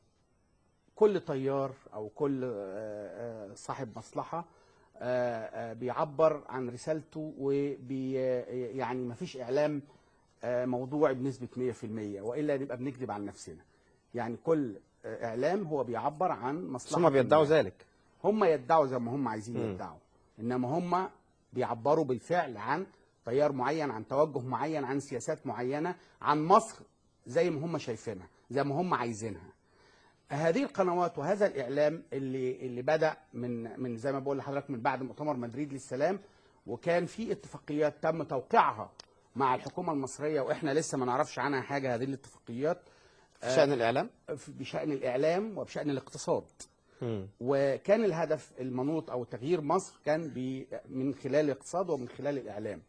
كل طيار او كل آه، آه، صاحب مصلحه آه، آه، بيعبر عن رسالته وبي يعني ما فيش اعلام آه، موضوعي بنسبه 100% والا نبقى بنكذب على نفسنا يعني كل آه، اعلام هو بيعبر عن بس مصلحه هم بيدعوا ما. ذلك هم يدعوا زي ما هم عايزين مم. يدعوا انما هم بيعبروا بالفعل عن تيار معين عن توجه معين عن سياسات معينه عن مصر زي ما هم شايفينها زي ما هم عايزينها هذه القنوات وهذا الاعلام اللي اللي بدا من من زي ما بقول لحضرتك من بعد مؤتمر مدريد للسلام وكان في اتفاقيات تم توقيعها مع الحكومه المصريه واحنا لسه ما نعرفش عنها حاجه هذه الاتفاقيات في شان الاعلام في- بشان الاعلام وبشان الاقتصاد مم. وكان الهدف المنوط او تغيير مصر كان بي- من خلال الاقتصاد ومن خلال الاعلام.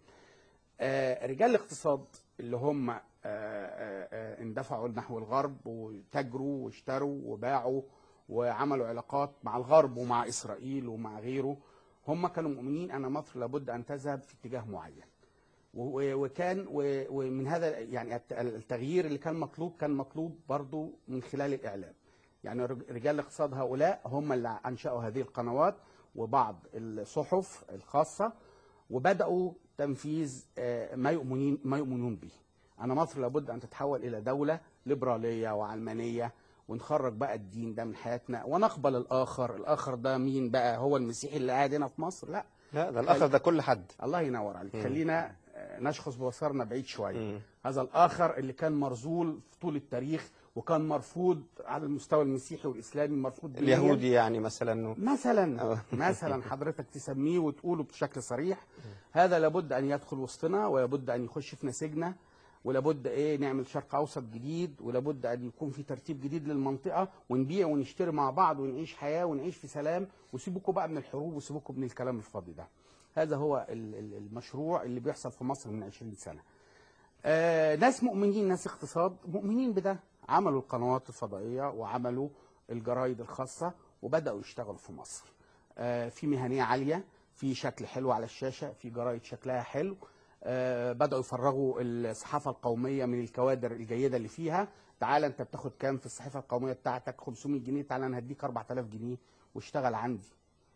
آه، رجال الاقتصاد اللي هم آه، آه، آه، اندفعوا نحو الغرب وتاجروا واشتروا وباعوا وعملوا علاقات مع الغرب ومع اسرائيل ومع غيره هم كانوا مؤمنين ان مصر لابد ان تذهب في اتجاه معين. و- وكان و- ومن هذا يعني الت- التغيير اللي كان مطلوب كان مطلوب برضو من خلال الاعلام. يعني رج- رجال الاقتصاد هؤلاء هم اللي انشأوا هذه القنوات وبعض الصحف الخاصة وبدأوا تنفيذ آه، ما يؤمنين ما يؤمنون به. أنا مصر لابد أن تتحول إلى دولة ليبرالية وعلمانية ونخرج بقى الدين ده من حياتنا ونقبل الآخر، الآخر ده مين بقى؟ هو المسيحي اللي قاعد هنا في مصر؟ لا لا ده الاخر ده كل حد الله ينور عليك خلينا آه، نشخص ببصرنا بعيد شويه مم. هذا الاخر اللي كان مرذول في طول التاريخ وكان مرفوض على المستوى المسيحي والاسلامي مرفوض دينياً. اليهودي يعني مثلا مثلا أه. مثلا حضرتك تسميه وتقوله بشكل صريح هذا لابد ان يدخل وسطنا ولابد ان يخش في نسيجنا ولابد ايه نعمل شرق اوسط جديد ولابد ان يكون في ترتيب جديد للمنطقه ونبيع ونشتري مع بعض ونعيش حياه ونعيش في سلام وسيبوكوا بقى من الحروب وسيبوكوا من الكلام الفاضي ده هذا هو ال- ال- المشروع اللي بيحصل في مصر من 20 سنه آه ناس مؤمنين ناس اقتصاد مؤمنين بده عملوا القنوات الفضائيه وعملوا الجرايد الخاصه وبداوا يشتغلوا في مصر آه في مهنيه عاليه في شكل حلو على الشاشه في جرايد شكلها حلو آه بداوا يفرغوا الصحافه القوميه من الكوادر الجيده اللي فيها تعالى انت بتاخد كام في الصحيفه القوميه بتاعتك 500 جنيه تعالى انا هديك 4000 جنيه واشتغل عندي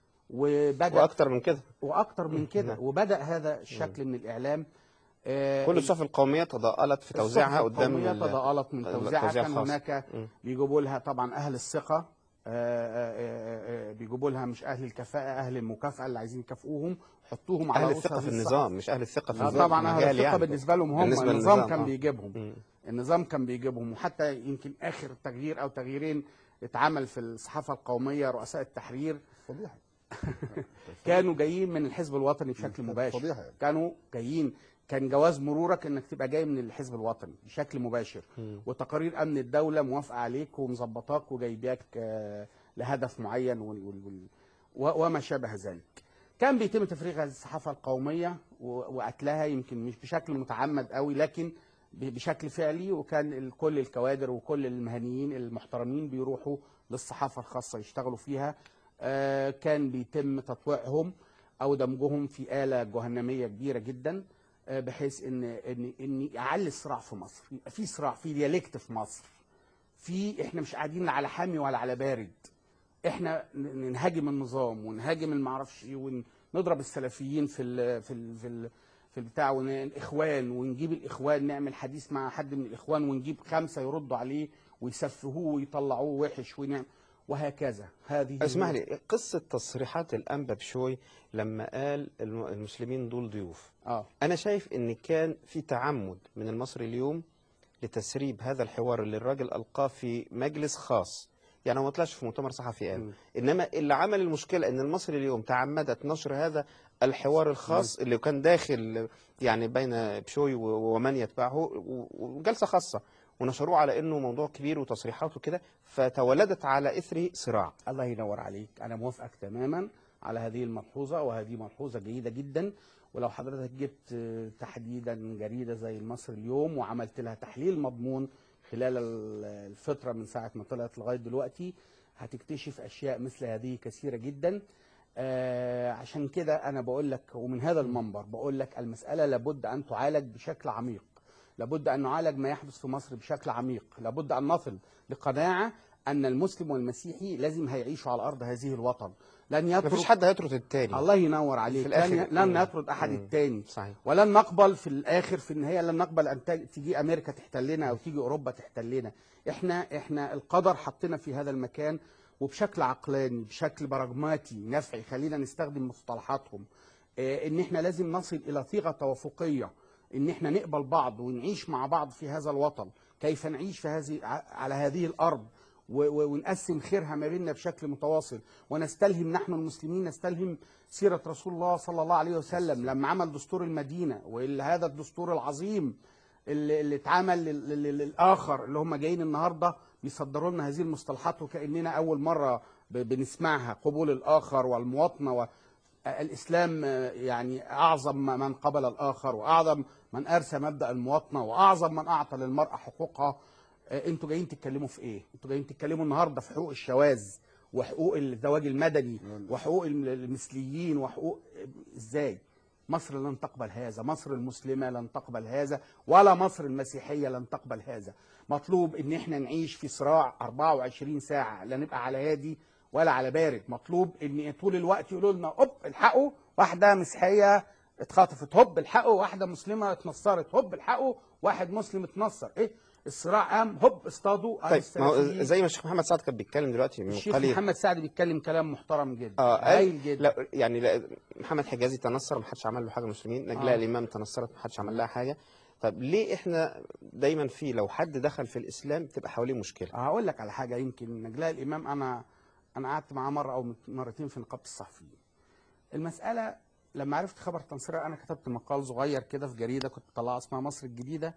وبدا واكتر من كده واكتر من كده نعم. وبدا هذا الشكل من الاعلام آه، كل الصحف القوميه تضاءلت في توزيعها الصحف قدام القومية ال- تضاءلت من توزيعها التوزيع كان الخاص. هناك مم. بيجيبوا لها طبعا اهل الثقه آه، آه، آه، آه، بيجيبوا لها مش اهل الكفاءه اهل المكافاه اللي عايزين يكافئوهم حطوهم على اهل رؤوس الثقه هذه في الصحف. النظام مش اهل الثقه في لا النظام طبعا اهل المجال الثقه يعني. بالنسبه لهم هم بالنسبة النظام للنظام، كان آه. بيجيبهم مم. النظام كان بيجيبهم وحتى يمكن اخر تغيير او تغييرين اتعمل في الصحافه القوميه رؤساء التحرير فضيحه كانوا جايين من الحزب الوطني بشكل مباشر فضيحه يعني كانوا جايين كان جواز مرورك انك تبقى جاي من الحزب الوطني بشكل مباشر مم. وتقارير امن الدوله موافقه عليك ومظبطاك وجايباك آه، لهدف معين وال- وال- وال- و- وما شابه ذلك كان بيتم تفريغ هذه الصحافه القوميه و- وقتلها يمكن مش بشكل متعمد قوي لكن ب- بشكل فعلي وكان ال- كل الكوادر وكل المهنيين المحترمين بيروحوا للصحافه الخاصه يشتغلوا فيها آه، كان بيتم تطويعهم او دمجهم في اله جهنميه كبيره جدا آه، بحيث ان ان ان يعلي الصراع في مصر يبقى في صراع في ديالكت في مصر في احنا مش قاعدين لا على حامي ولا على بارد احنا ن- نهاجم النظام ونهاجم المعرفش ايه ونضرب السلفيين في ال في ال في ال في البتاع ون- الاخوان ونجيب الاخوان نعمل حديث مع حد من الاخوان ونجيب خمسه يردوا عليه ويسفهوه ويطلعوه وحش ونعمل وهكذا هذه اسمح لي قصه تصريحات الانبا بشوي لما قال الم- المسلمين دول ضيوف اه انا شايف ان كان في تعمد من المصري اليوم لتسريب هذا الحوار اللي الراجل القاه في مجلس خاص يعني هو ما طلعش في مؤتمر صحفي قال مم. انما اللي عمل المشكله ان المصري اليوم تعمدت نشر هذا الحوار الخاص اللي كان داخل يعني بين بشوي و- ومن يتبعه و- وجلسه خاصه ونشروه على انه موضوع كبير وتصريحات وكده فتولدت على اثره صراع الله ينور عليك انا موافقك تماما على هذه الملحوظه وهذه ملحوظه جيده جدا ولو حضرتك جبت آه، تحديدا جريده زي المصري اليوم وعملت لها تحليل مضمون خلال ال- الفتره من ساعه ما طلعت لغايه دلوقتي هتكتشف اشياء مثل هذه كثيره جدا آه عشان كده انا بقول لك ومن هذا المنبر بقول لك المساله لابد ان تعالج بشكل عميق لابد ان نعالج ما يحدث في مصر بشكل عميق لابد ان نصل لقناعه ان المسلم والمسيحي لازم هيعيشوا على ارض هذه الوطن لن مفيش يترك حد هيطرد التاني الله ينور عليك في الآخر- لن, لن مم. يطرد احد مم. التاني صحيح ولن نقبل في الاخر في النهايه لن نقبل ان تج- تيجي امريكا تحتلنا او تيجي اوروبا تحتلنا احنا احنا القدر حطنا في هذا المكان وبشكل عقلاني بشكل براجماتي نفعي خلينا نستخدم مصطلحاتهم آه، ان احنا لازم نصل الى صيغه توافقيه ان احنا نقبل بعض ونعيش مع بعض في هذا الوطن كيف نعيش في هذه ع- على هذه الارض و- و- ونقسم خيرها ما بيننا بشكل متواصل ونستلهم نحن المسلمين نستلهم سيرة رسول الله صلى الله عليه وسلم لما عمل دستور المدينة وهذا الدستور العظيم اللي, اللي اتعمل لل- لل- للآخر اللي هم جايين النهاردة بيصدروا لنا هذه المصطلحات وكأننا أول مرة ب- بنسمعها قبول الآخر والمواطنة و الإسلام آه، يعني أعظم من قبل الآخر وأعظم من أرسى مبدأ المواطنة وأعظم من أعطى للمرأة حقوقها آه، انتوا جايين تتكلموا في ايه؟ انتوا جايين تتكلموا النهارده في حقوق الشواذ وحقوق الزواج المدني وحقوق الم- المثليين وحقوق ازاي؟ مصر لن تقبل هذا، مصر المسلمه لن تقبل هذا، ولا مصر المسيحيه لن تقبل هذا. مطلوب ان احنا نعيش في صراع 24 ساعه لا نبقى على هادي ولا على بارد، مطلوب ان طول الوقت يقولوا لنا هوب الحقوا واحده مسيحيه اتخطفت هوب الحقوا واحده مسلمه اتنصرت هوب الحقوا واحد مسلم اتنصر ايه الصراع قام هوب اصطادوا طيب ما هو السلفيين. زي ما الشيخ محمد سعد كان بيتكلم دلوقتي من الشيخ قليل محمد سعد بيتكلم كلام محترم جدا اه هايل قال جدا لا يعني لا محمد حجازي تنصر ما حدش عمل له حاجه المسلمين نجلاء آه. الامام تنصرت ما حدش عمل لها حاجه طب ليه احنا دايما في لو حد دخل في الاسلام تبقى حواليه مشكله هقول لك على حاجه يمكن نجلاء الامام انا انا قعدت معاه مره او مرتين في نقابه الصحفيين المساله لما عرفت خبر تنصيرها انا كتبت مقال صغير كده في جريده كنت طلعها اسمها مصر الجديده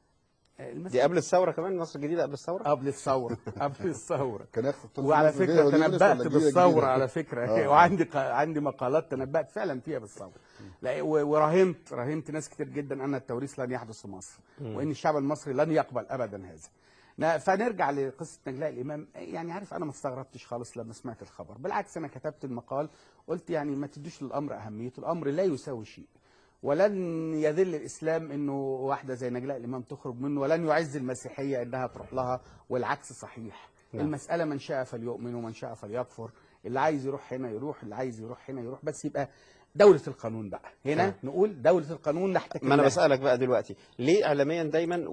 دي المسألة قبل الثوره كمان مصر الجديده قبل الثوره قبل الثوره قبل الثوره كان ياخد التلفزيون وعلى الجديدة فكره ولا يونس تنبأت ولا الجديدة بالثوره الجديدة؟ على فكره آه. وعندي ق- عندي مقالات تنبأت فعلا فيها بالثوره لا و- وراهنت راهنت ناس كتير جدا ان التوريث لن يحدث في مصر وان الشعب المصري لن يقبل ابدا هذا نا- فنرجع لقصه نجلاء الامام يعني عارف انا ما استغربتش خالص لما سمعت الخبر بالعكس انا كتبت المقال قلت يعني ما تدوش للامر اهميته الامر لا يساوي شيء ولن يذل الاسلام انه واحده زي نجلاء الامام تخرج منه ولن يعز المسيحيه انها تروح لها والعكس صحيح نعم. المساله من شاء فليؤمن ومن شاء فليكفر اللي عايز يروح هنا يروح اللي عايز يروح هنا يروح بس يبقى دولة القانون بقى هنا نعم. نقول دولة القانون نحتكم ما انا لها. بسالك بقى دلوقتي ليه اعلاميا دايما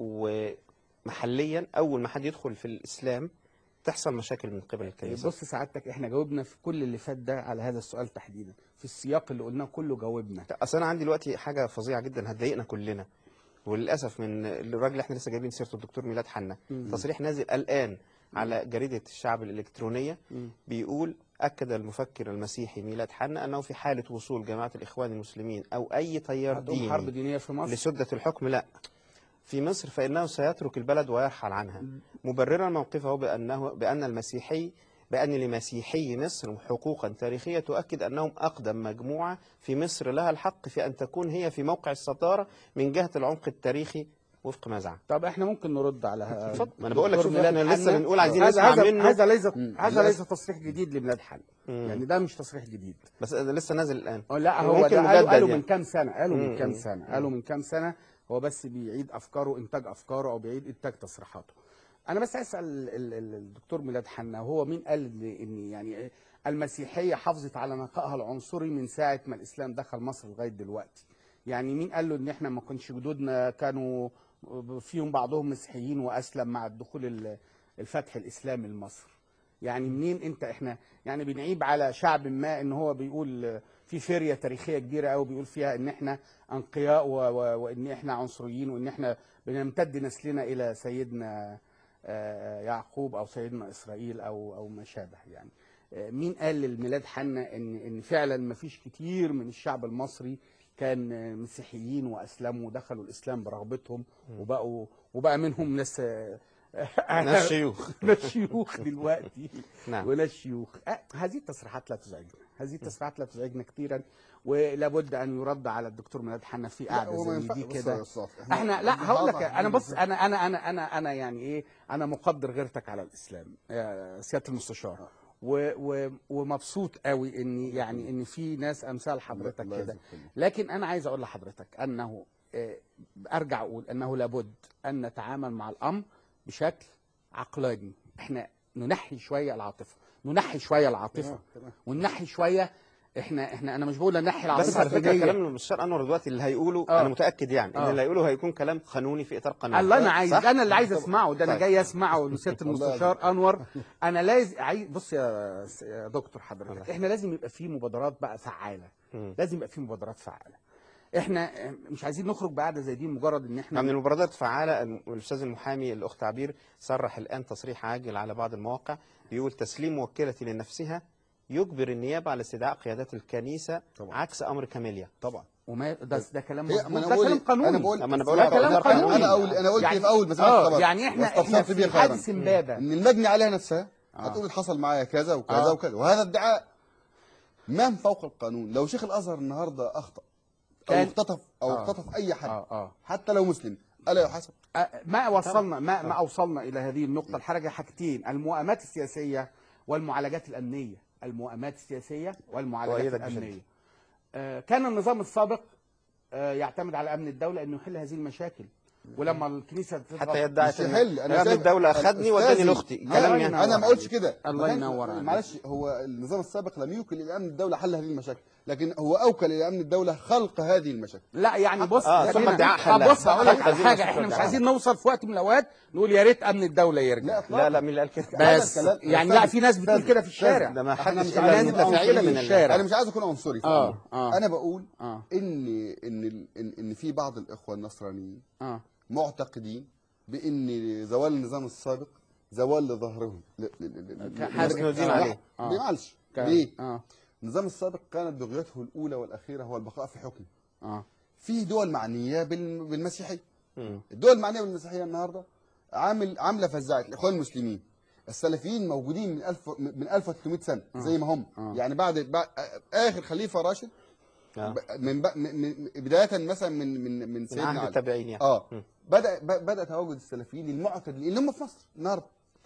ومحليا اول ما حد يدخل في الاسلام تحصل مشاكل من قبل الكنيسه بص سعادتك احنا جاوبنا في كل اللي فات ده على هذا السؤال تحديدا في السياق اللي قلناه كله جاوبنا اصل انا عندي دلوقتي حاجه فظيعه جدا هتضايقنا كلنا وللاسف من الراجل اللي احنا لسه جايبين سيرته الدكتور ميلاد حنا تصريح نازل الان على جريده الشعب الالكترونيه بيقول اكد المفكر المسيحي ميلاد حنا انه في حاله وصول جماعه الاخوان المسلمين او اي تيار عندهم حرب ديني دينية في مصر لسده الحكم لا في مصر فانه سيترك البلد ويرحل عنها مبررا موقفه بانه بان المسيحي بان لمسيحي مصر حقوقا تاريخيه تؤكد انهم اقدم مجموعه في مصر لها الحق في ان تكون هي في موقع الصداره من جهه العمق التاريخي وفق ما زعم طب احنا ممكن نرد على اتفضل. ما أنا بقول لك دكتور شوف، ميلاد إحنا لسه حنا. بنقول عايزين هذا نسمع هذا منه. هذا ليس مم. هذا للأسف. ليس تصريح جديد لميلاد حنا يعني ده مش تصريح جديد بس ده لسه نازل الان أو لا هو ممكن ده قالوا, مجدد قالوا يعني. من كام سنه قالوا مم. من كام سنه قالوا من كام سنه هو بس بيعيد افكاره انتاج افكاره او بيعيد انتاج تصريحاته انا بس اسال ال- ال- الدكتور ميلاد حنا هو مين قال ان إن يعني المسيحيه حافظت على نقائها العنصري من ساعه ما الاسلام دخل مصر لغايه دلوقتي يعني مين قال له ان احنا ما كنش جدودنا كانوا فيهم بعضهم مسيحيين واسلم مع الدخول ال- الفتح الاسلامي لمصر يعني منين انت احنا يعني بنعيب على شعب ما ان هو بيقول في فريه تاريخيه كبيره قوي بيقول فيها ان احنا انقياء و- و- وان احنا عنصريين وان احنا بنمتد نسلنا الى سيدنا آه، يعقوب او سيدنا اسرائيل او او ما شابه يعني آه، مين قال للميلاد حنا ان ان فعلا ما فيش كتير من الشعب المصري كان آه، مسيحيين واسلموا ودخلوا الاسلام برغبتهم وبقوا وبقى منهم ناس آه، ناس شيوخ ناس شيوخ دلوقتي نعم. وناس شيوخ أه هذه التصريحات لا تزعجنا هذه التصريحات لا تزعجنا كثيرا ولابد ان يرد على الدكتور ميلاد حنا في لا، قاعده هو ما زي ينفع- دي بص يا كده أستاذ، احنا لا هقول لك بنحافظ انا بص على- انا انا انا انا انا يعني ايه انا مقدر غيرتك على الاسلام يا سياده المستشار و و ومبسوط قوي ان يعني ان في ناس امثال حضرتك الله كده يجزيك خير. لكن انا عايز اقول لحضرتك انه آه، ارجع اقول انه لابد ان نتعامل مع الامر بشكل عقلاني احنا ننحي شويه العاطفه ننحي شويه العاطفه تمام، تمام. وننحي شويه احنا احنا انا مش بقول ننحي العاطفه بس على فكره الدينية. كلام المستشار انور دلوقتي اللي هيقوله آه. انا متاكد يعني ان آه. اللي هيقوله هيكون كلام قانوني في اطار قانوني الله انا عايز صح؟ انا اللي عايز اسمعه ده انا طيب. جاي اسمعه من سياده الله المستشار انور انا لازم عايز بص يا س- يا دكتور حضرتك احنا لازم يبقى في مبادرات بقى فعاله مم. لازم يبقى في مبادرات فعاله احنا مش عايزين نخرج بقعده زي دي مجرد ان احنا من المبادرات الفعالة الم- الأستاذ المحامي الأخت عبير صرح الآن تصريح عاجل على بعض المواقع بيقول تسليم موكلة لنفسها يجبر النيابة على استدعاء قيادات الكنيسة طبعا. عكس أمر كاميليا طبعا وما ده ده كلام هي مظبوط ما انا ده بقول كلام قانوني انا بقول أما أنا بقول ده لك كلام ده قانوني انا اقول انا قلت يعني- في اول مسألة اه الخبر يعني احنا احنا واستفسرت في بيه خيرا حادث امبابه ان المجني عليها نفسها آه. هتقول حصل معايا كذا وكذا آه. وكذا وهذا ادعاء من فوق القانون لو شيخ الازهر النهارده اخطا او كان- اختطف او آه. اختطف اي حد اه اه حتى لو مسلم الا يحاسب أه، ما وصلنا ما ما اوصلنا الى هذه النقطه الحرجه حاجتين المؤامات السياسيه والمعالجات الامنيه المؤامات السياسيه والمعالجات أؤيدك بشدة. الامنيه آه، كان النظام السابق آه، يعتمد على امن الدوله انه يحل هذه المشاكل ولما الكنيسه تضغط- حتى يدعي مش يحل أن انا أمن شايف- الدولة أخذني وداني أستاذي، لأختي أنا- كلام الله يعني ينور انا ما قلتش عليك. كده الله ما كانش- ينور عليك. معلش هو النظام السابق لم يوكل الى امن الدوله حل هذه المشاكل لكن هو اوكل الى امن الدوله خلق هذه المشاكل لا يعني بص آه، ده ثم هنا- ادعاء طب حلها. بص هقول لك خلق على هذه حاجه المشاكل احنا مش ادعاء. عايزين نوصل في وقت من الاوقات نقول يا ريت امن الدوله يرجع لا لا مين اللي قال كده بس الكلام- يعني لا في ناس بتقول أستاذ، كده في أستاذ، الشارع ده ما إحنا حدش مش إلا عايزين المتفعلة عنصريين من في ال- الشارع. انا مش عايز اكون عنصري في آه، الأمر. آه. انا بقول اه ان ان ال- ان ان في بعض الاخوه النصرانيين اه معتقدين بان زوال النظام السابق زوال لظهرهم ل- ل- ل- ل- كان ل- حاسس ل- إنه دين لا، عليه. آه. معلش كان- ليه؟ اه النظام السابق كانت بغيته الاولى والاخيره هو البقاء في حكمه اه في دول معنيه بال- بالمسيحيه مم. الدول المعنيه بالمسيحيه النهارده عامل عامله فزاعه الاخوان المسلمين السلفيين موجودين من 1000 من 1300 سنه زي ما هم آه. يعني بعد, بعد اخر خليفه راشد آه. ب- من, ب- من من- بدايه مثلا من من من من سيدنا عهد علي التابعين يعني اه مم. بدا ب- بدا تواجد السلفيين المعتدلين اللي هم في مصر النهارده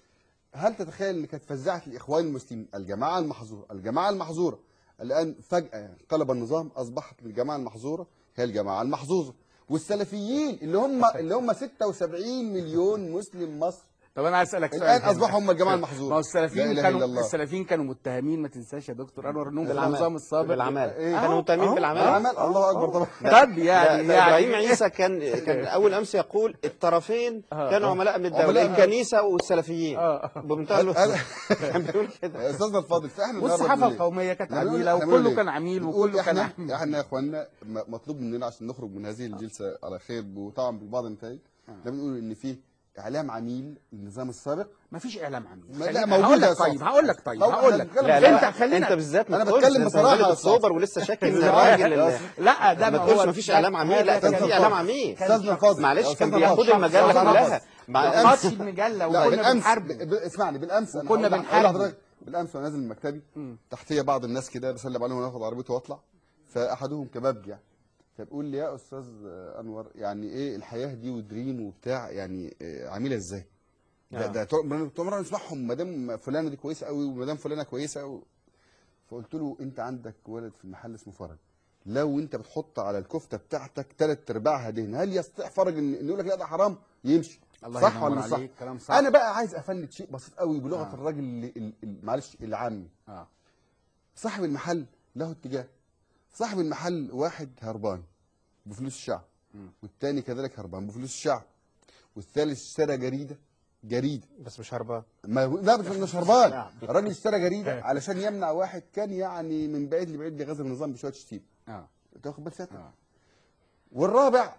هل تتخيل ان كانت فزاعه الاخوان المسلمين الجماعه المحظوره الجماعه المحظوره الان فجاه انقلب النظام اصبحت الجماعه المحظوره هي الجماعه المحظوظه والسلفيين اللي هم اللي هم 76 مليون مسلم مصر طب انا عايز اسالك سؤال الان هنا. اصبحوا هم الجماعه ما المحظوره هو لا السلفيين إله كانوا إلا الله. السلفيين كانوا متهمين ما تنساش يا دكتور انور انهم بالعمل. بالنظام السابق بالعمل إيه؟ كانوا متهمين أهو. بالعمل العمل الله اكبر طبعا طب ده- يعني ده ابراهيم يعني عيسى كان كان اول امس يقول الطرفين آه، كانوا آه. عملاء من الدوله عملاء من- الكنيسه والسلفيين آه. بمنتهى الوضوح كان بيقول كده استاذنا الفاضل فاحنا النهاردة والصحافه بنقول إيه؟ القوميه كانت إحنا بنقول- عميله إحنا بنقول وكله إيه؟ كان عميل بنقول وكله كان احنا عميل احنا يا اخوانا م- مطلوب مننا عشان نخرج من هذه الجلسه على خير وطبعا ببعض النتائج ده بنقول ان في اعلام عميل للنظام السابق ما فيش اعلام عميل ما- خلينا- لا، موجود هقول يا لك طيب صاحبي. هقول لك طيب هو هقول إحنا لك بنتكلم لا بصراحة. لا انت خلينا انت بالذات ما أنا تقولش بتكلم ده بصراحة انت يا غالب أستاذ. السوبر ولسه شاكك من لا، الراجل لا، اللي لا ده ما هو تقولش مفيش ده- اعلام عميل لا هذا كان كان في شخص. اعلام عميل استاذنا الفاضل معلش يا كان أستاذنا بياخد الفاضل. المجله أستاذنا كلها الفاضل. مع خطش المجله لا وكنا بالامس بنحارب ب- ب- اسمعني بالامس أنا وكنا هقول- هقول بنحاربه. لحضرتك بالامس وانا نازل من مكتبي تحتيه بعض الناس كده بسلم عليهم وانا اخد عربيته واطلع فاحدهم كبابجي يعني فبيقول لي يا استاذ انور يعني ايه الحياه دي ودريم وبتاع يعني إيه عامله ازاي؟ ده آه. ده طول عمرنا نسمعهم مدام فلانه دي كويسه قوي ومدام فلانه كويسه قوي فقلت له انت عندك ولد في المحل اسمه فرج لو انت بتحط على الكفته بتاعتك ثلاث ارباعها دهن هل يستطيع فرج ان إن يقول لك لا ده حرام يمشي الله صح ينور ولا مش صح؟ عليك، كلام صح. انا بقى عايز افند شيء بسيط قوي بلغه آه. الراجل اللي ال- ال- معلش العامي اه صاحب المحل له اتجاه صاحب المحل واحد هربان بفلوس الشعب والتاني كذلك هربان بفلوس الشعب والثالث اشترى جريده جريده بس مش هربان ما لا مش مش هربان الراجل اشترى جريده علشان يمنع واحد كان يعني من بعيد لبعيد بيغذي النظام بشويه شتيم اه انت واخد بالك سيادتك؟ آه. والرابع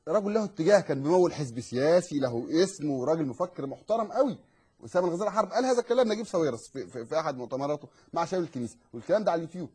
رجل له اتجاه كان بيمول حزب سياسي له اسم وراجل مفكر محترم قوي اسامه الغزالي حرب قال هذا الكلام نجيب ساويرس في, في, في احد مؤتمراته مع شباب الكنيسه والكلام ده على اليوتيوب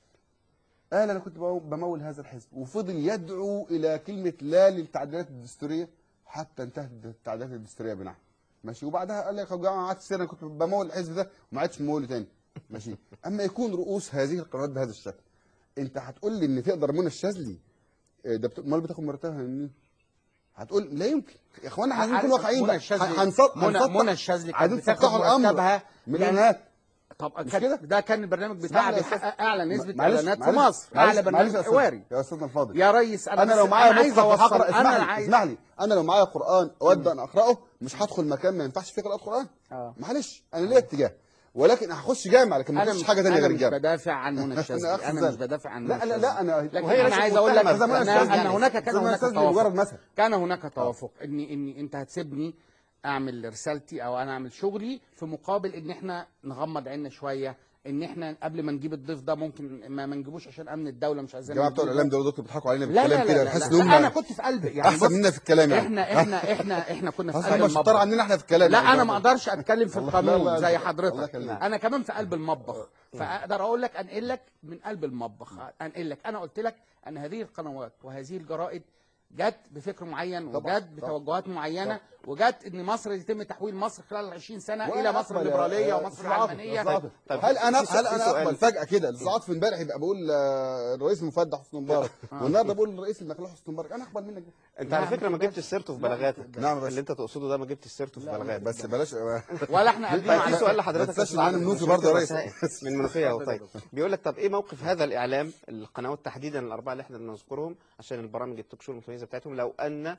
قال انا كنت بمو- بمول هذا الحزب وفضل يدعو الى كلمه لا للتعديلات الدستوريه حتى انتهت التعديلات الدستوريه بنعم ماشي وبعدها قال لك يا جماعه قعدت سر انا كنت بمول الحزب ده وما عادش بموله تاني ماشي اما يكون رؤوس هذه القنوات بهذا الشكل انت هتقول لي ان تقدر منى الشاذلي آه، ده بت- امال بتاخد مرتبها من مين؟ هتقول لا يمكن يا اخوانا احنا عايزين نكون واقعيين منى بقى. الشاذلي هنسط- منى هنسطح- منى الشاذلي كانت عايزين بتاخد تفتحوا الامر مرتبها من لأن- الاعلانات طب مش كان كده؟ ده كان البرنامج بتاعها اسمح لي يا أستاذ. بيحقق اعلى نسبه معلش- اعلانات في معلش- مصر معلش- اعلى معلش برنامج يا أستاذ- حواري يا استاذنا الفاضل يا ريس انا انا بس لو معايا أنا عايز مصحف اوصل هقرا انا اسمح لي عايز اسمح لي انا لو معايا قران اود ان اقراه مش هدخل مكان ما ينفعش فيه قراءه قران آه. معلش انا ليا اتجاه ولكن هخش جامع لكن ما انا اخش مش حاجه ثانيه انا غير مش الجامع بدافع عن منى الشاذلي أخ انا زل. مش بدافع عن لا منى لا الشاذلي. لا انا لكن وهي انا ليست عايز اقول لك متهمة ان بأستاذ ان يعني. هناك كان أستاذ هناك أستاذ توافق مجرد مثل. كان هناك توافق اني اني انت هتسيبني اعمل رسالتي او انا اعمل شغلي في مقابل ان احنا نغمض عيننا شويه ان احنا قبل ما نجيب الضيف ده ممكن ما, ما نجيبوش عشان امن الدوله مش عايزين الجماعه بتوع نجيبه. الاعلام دول دول بيضحكوا علينا لا لا بالكلام لا, كده لا, بحس لا, ان لا انا هم كنت في قلبي يعني احسن بص، مننا في الكلام يعني احنا احنا احنا احنا كنا في اصل قلب هم شطار المطبخ عننا احنا في الكلام لا يعني. انا ما اقدرش اتكلم في الله- لا، القانون لا، زي الله حضرتك يخليك. انا كمان في قلب المطبخ فاقدر اقول لك انقل لك من قلب المطبخ انقل لك انا قلت لك ان هذه القنوات وهذه الجرائد جت بفكر معين طبعاً، وجت طبعاً. بتوجهات معينه وجت ان مصر يتم تحويل مصر خلال 20 سنه وأنا الى مصر أقبل يا- الليبراليه يا ومصر أستاذ عاطف، العلمانيه أستاذ عاطف. طيب، هل انا في- هل في انا سؤال. اقبل فجاه كده الاستاذ عاطف امبارح يبقى بقول آه، الرئيس المفدى حسني مبارك والنهارده بقول الرئيس المخلوع حسني مبارك انا اقبل منك ده. انت على نعم، فكره ما بس- جبتش سيرته في لا، بلاغاتك نعم، بس- اللي انت تقصده ده ما جبتش سيرته في بلاغاتك بس بلاش ولا احنا قلبنا طيب في على سؤال لحضرتك ما تنساش أستاذ إن أنا عاطف منوفي من برضه يا شركة ريس. وسائل من منوفيه اهو طيب بيقول لك طب ايه موقف هذا الاعلام القنوات تحديدا الاربعه اللي احنا بنذكرهم عشان البرامج التوك شو المتميزه بتاعتهم لو ان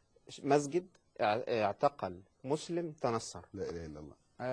مسجد اع- اعتقل مسلم تنصر لا اله الا الله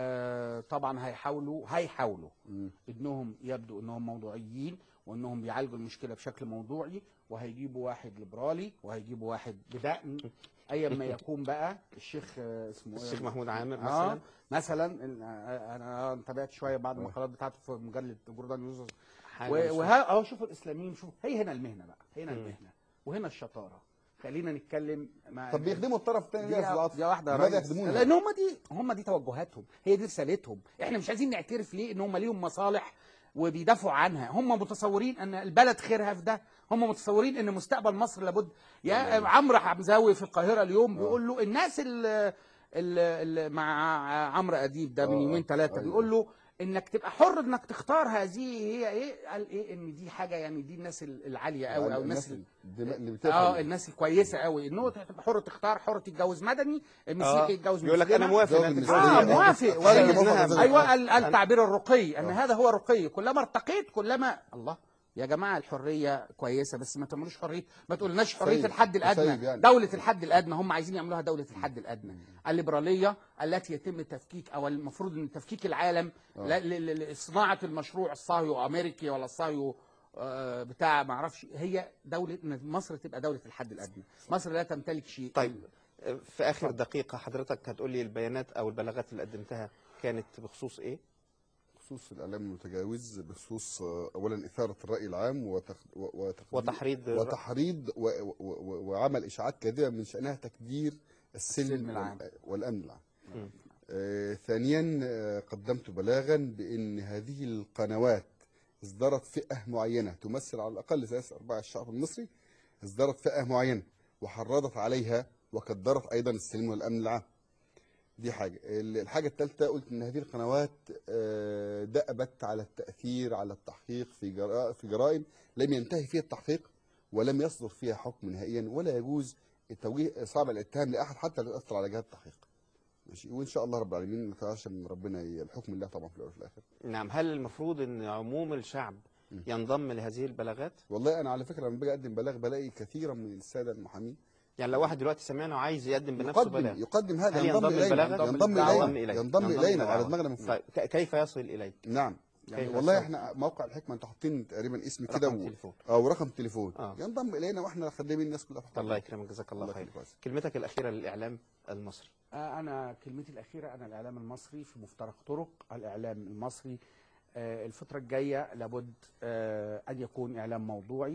آه طبعا هيحاولوا هيحاولوا مم. انهم يبدو انهم موضوعيين وانهم بيعالجوا المشكله بشكل موضوعي وهيجيبوا واحد ليبرالي وهيجيبوا واحد بدقن ايا ما يكون بقى الشيخ آه، اسمه إيه؟ الشيخ محمود عامر آه مثلا مثلا ال- آه، انا تابعت شويه بعض المقالات بتاعته في مجله جوردان نيوز حاجة مش- وها اهو شوفوا الاسلاميين شوفوا هي هنا المهنه بقى هنا المهنه وهنا الشطاره خلينا نتكلم مع طب بيخدموا الطرف الثاني ليه يا استاذ دي, عاطف؟ دي واحده يا لماذا ريس يخدمونا؟ لان هم دي هم دي توجهاتهم هي دي رسالتهم احنا مش عايزين نعترف ليه ان هم ليهم مصالح وبيدافعوا عنها هم متصورين ان البلد خيرها في ده هم متصورين ان مستقبل مصر لابد يا عمرو حمزاوي في القاهره اليوم بيقول له الناس اللي, اللي مع عمرو اديب ده من آه، يومين ثلاثه أيوة. بيقول له انك تبقى حر انك تختار هذه هي ايه قال ايه ان دي حاجه يعني دي الناس العاليه قوي او الناس ال- الدماء اللي اه بتفهم الناس الكويسه قوي ان هو تبقى حر تختار حر تتجوز مدني المسيحي يتجوز بيقول لك انا مسلمة. موافق جوز إنها المثلية. تتجوز اه مدني. موافق خارج ولا- الموافقة زي ايوه الفل. ال- التعبير الرقي ان هذا هو رقي كلما ارتقيت كلما الله يا جماعه الحريه كويسه بس ما تعملوش حريه ما تقولناش حريه سيب. الحد الادنى سيب يعني. دوله الحد الادنى هم عايزين يعملوها دوله الحد الادنى الليبراليه التي يتم تفكيك او المفروض ان تفكيك العالم ل- ل- لصناعه المشروع الصهيو امريكي ولا الصهيو آه، بتاع ما اعرفش هي دوله إن مصر تبقى دوله الحد الادنى مصر لا تمتلك شيء طيب في اخر دقيقه حضرتك هتقول لي البيانات او البلاغات اللي قدمتها كانت بخصوص ايه بخصوص الاعلام المتجاوز بخصوص آه، اولا اثاره الراي العام وتخ... و- وتقديم- وتحريض وتحريض و... و... و... وعمل اشاعات كاذبه من شانها تكدير السلم, السلم العام. وال... والامن العام. مم. آه ثانيا آه قدمت بلاغا بان هذه القنوات اصدرت فئه معينه تمثل على الاقل ثلاث ارباع الشعب المصري اصدرت فئه معينه وحرضت عليها وكدرت ايضا السلم والامن العام. دي حاجه ال- الحاجه الثالثه قلت ان هذه القنوات آه، دأبت على التاثير على التحقيق في جرا- في جرائم لم ينتهي فيها التحقيق ولم يصدر فيها حكم نهائيا ولا يجوز توجيه صعب الاتهام لاحد حتى لا يؤثر على جهات التحقيق ماشي وان شاء الله رب العالمين نتعشى من ربنا ي- الحكم لله طبعا في الاول وفي الاخر نعم هل المفروض ان عموم الشعب ينضم لهذه البلاغات والله انا على فكره لما باجي اقدم بلاغ بلاقي كثيرا من الساده المحامين يعني لو واحد دلوقتي سمعنا وعايز يقدم بنفسه يقدم بلاغ يقدم هذا هل ينضم ينضم الينا للبلاغ؟ ينضم ينضم الينا إليك. ينضم ينضم الينا وعلى للدعوة. دماغنا من فوق طيب ك- كيف يصل اليك نعم يعني والله يوصل. احنا موقع الحكمه انتوا حاطين تقريبا اسم كده رقم و... تليفون. او رقم تليفون آه. ينضم الينا واحنا خدامين الناس كلها في الله يكرمك جزاك الله الله خير يكرمك. كلمتك الاخيره للاعلام المصري آه، أنا كلمتي الأخيرة أنا الإعلام المصري في مفترق طرق الإعلام المصري آه، الفترة الجاية لابد آه، أن يكون إعلام موضوعي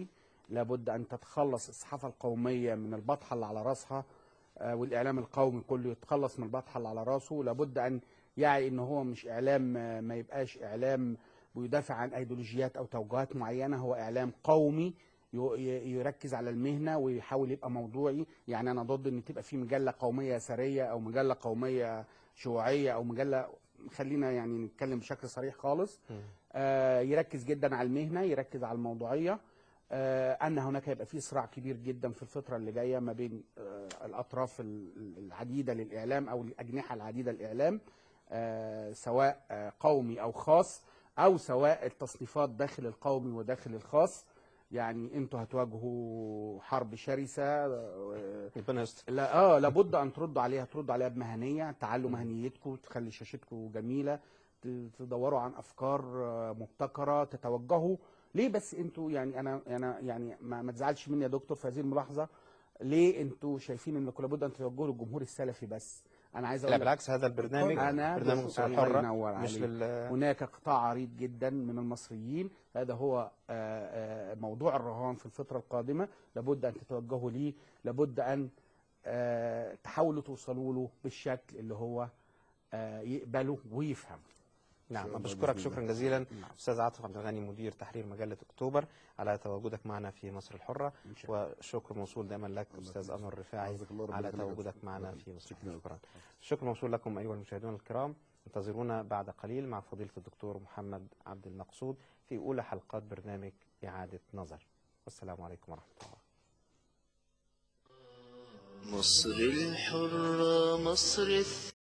لابد ان تتخلص الصحافه القوميه من البطحه اللي على راسها آه، والاعلام القومي كله يتخلص من البطحه اللي على راسه لابد ان يعي ان هو مش اعلام آه، ما يبقاش اعلام بيدافع عن ايديولوجيات او توجهات معينه هو اعلام قومي يو- ي- يركز على المهنه ويحاول يبقى موضوعي يعني انا ضد ان تبقى في مجله قوميه يساريه او مجله قوميه شيوعيه او مجله خلينا يعني نتكلم بشكل صريح خالص آه يركز جدا على المهنه يركز على الموضوعيه آه ان هناك يبقى في صراع كبير جدا في الفتره اللي جايه ما بين آه الاطراف ال- العديده للاعلام او الاجنحه العديده للاعلام آه سواء آه قومي او خاص او سواء التصنيفات داخل القومي وداخل الخاص يعني انتوا هتواجهوا حرب شرسه آه، ربنا يستر لا اه لابد ان تردوا عليها تردوا عليها بمهنيه تعلوا مهنيتكم تخلي شاشتكم جميله ت- تدوروا عن افكار آه، مبتكره تتوجهوا ليه بس انتوا يعني انا انا يعني ما, ما تزعلش مني يا دكتور في هذه الملاحظه ليه انتوا شايفين انكم لابد ان توجهوا للجمهور السلفي بس انا عايز لا اقول لك بالعكس هذا البرنامج أنا برنامج بص- مصر الله الحرة ينور مش عليك. لل هناك قطاع عريض جدا من المصريين هذا هو آه، آه، موضوع الرهان في الفترة القادمة لابد أن تتوجهوا ليه لابد أن آه، تحاولوا توصلوا له بالشكل اللي هو آه، يقبله ويفهم نعم الله بشكرك بإذن شكرا الله. جزيلا نعم. استاذ عاطف عبد الغني مدير تحرير مجله اكتوبر على تواجدك معنا في مصر الحره إن شاء الله. وشكر موصول دائما لك استاذ انور الرفاعي جزاك الله ربنا على يخليك. تواجدك معنا في مصر شكرا. شكرا شكر موصول لكم ايها المشاهدون الكرام انتظرونا بعد قليل مع فضيله الدكتور محمد عبد المقصود في اولى حلقات برنامج اعاده نظر والسلام عليكم ورحمه الله مصر الحرة مصر الث...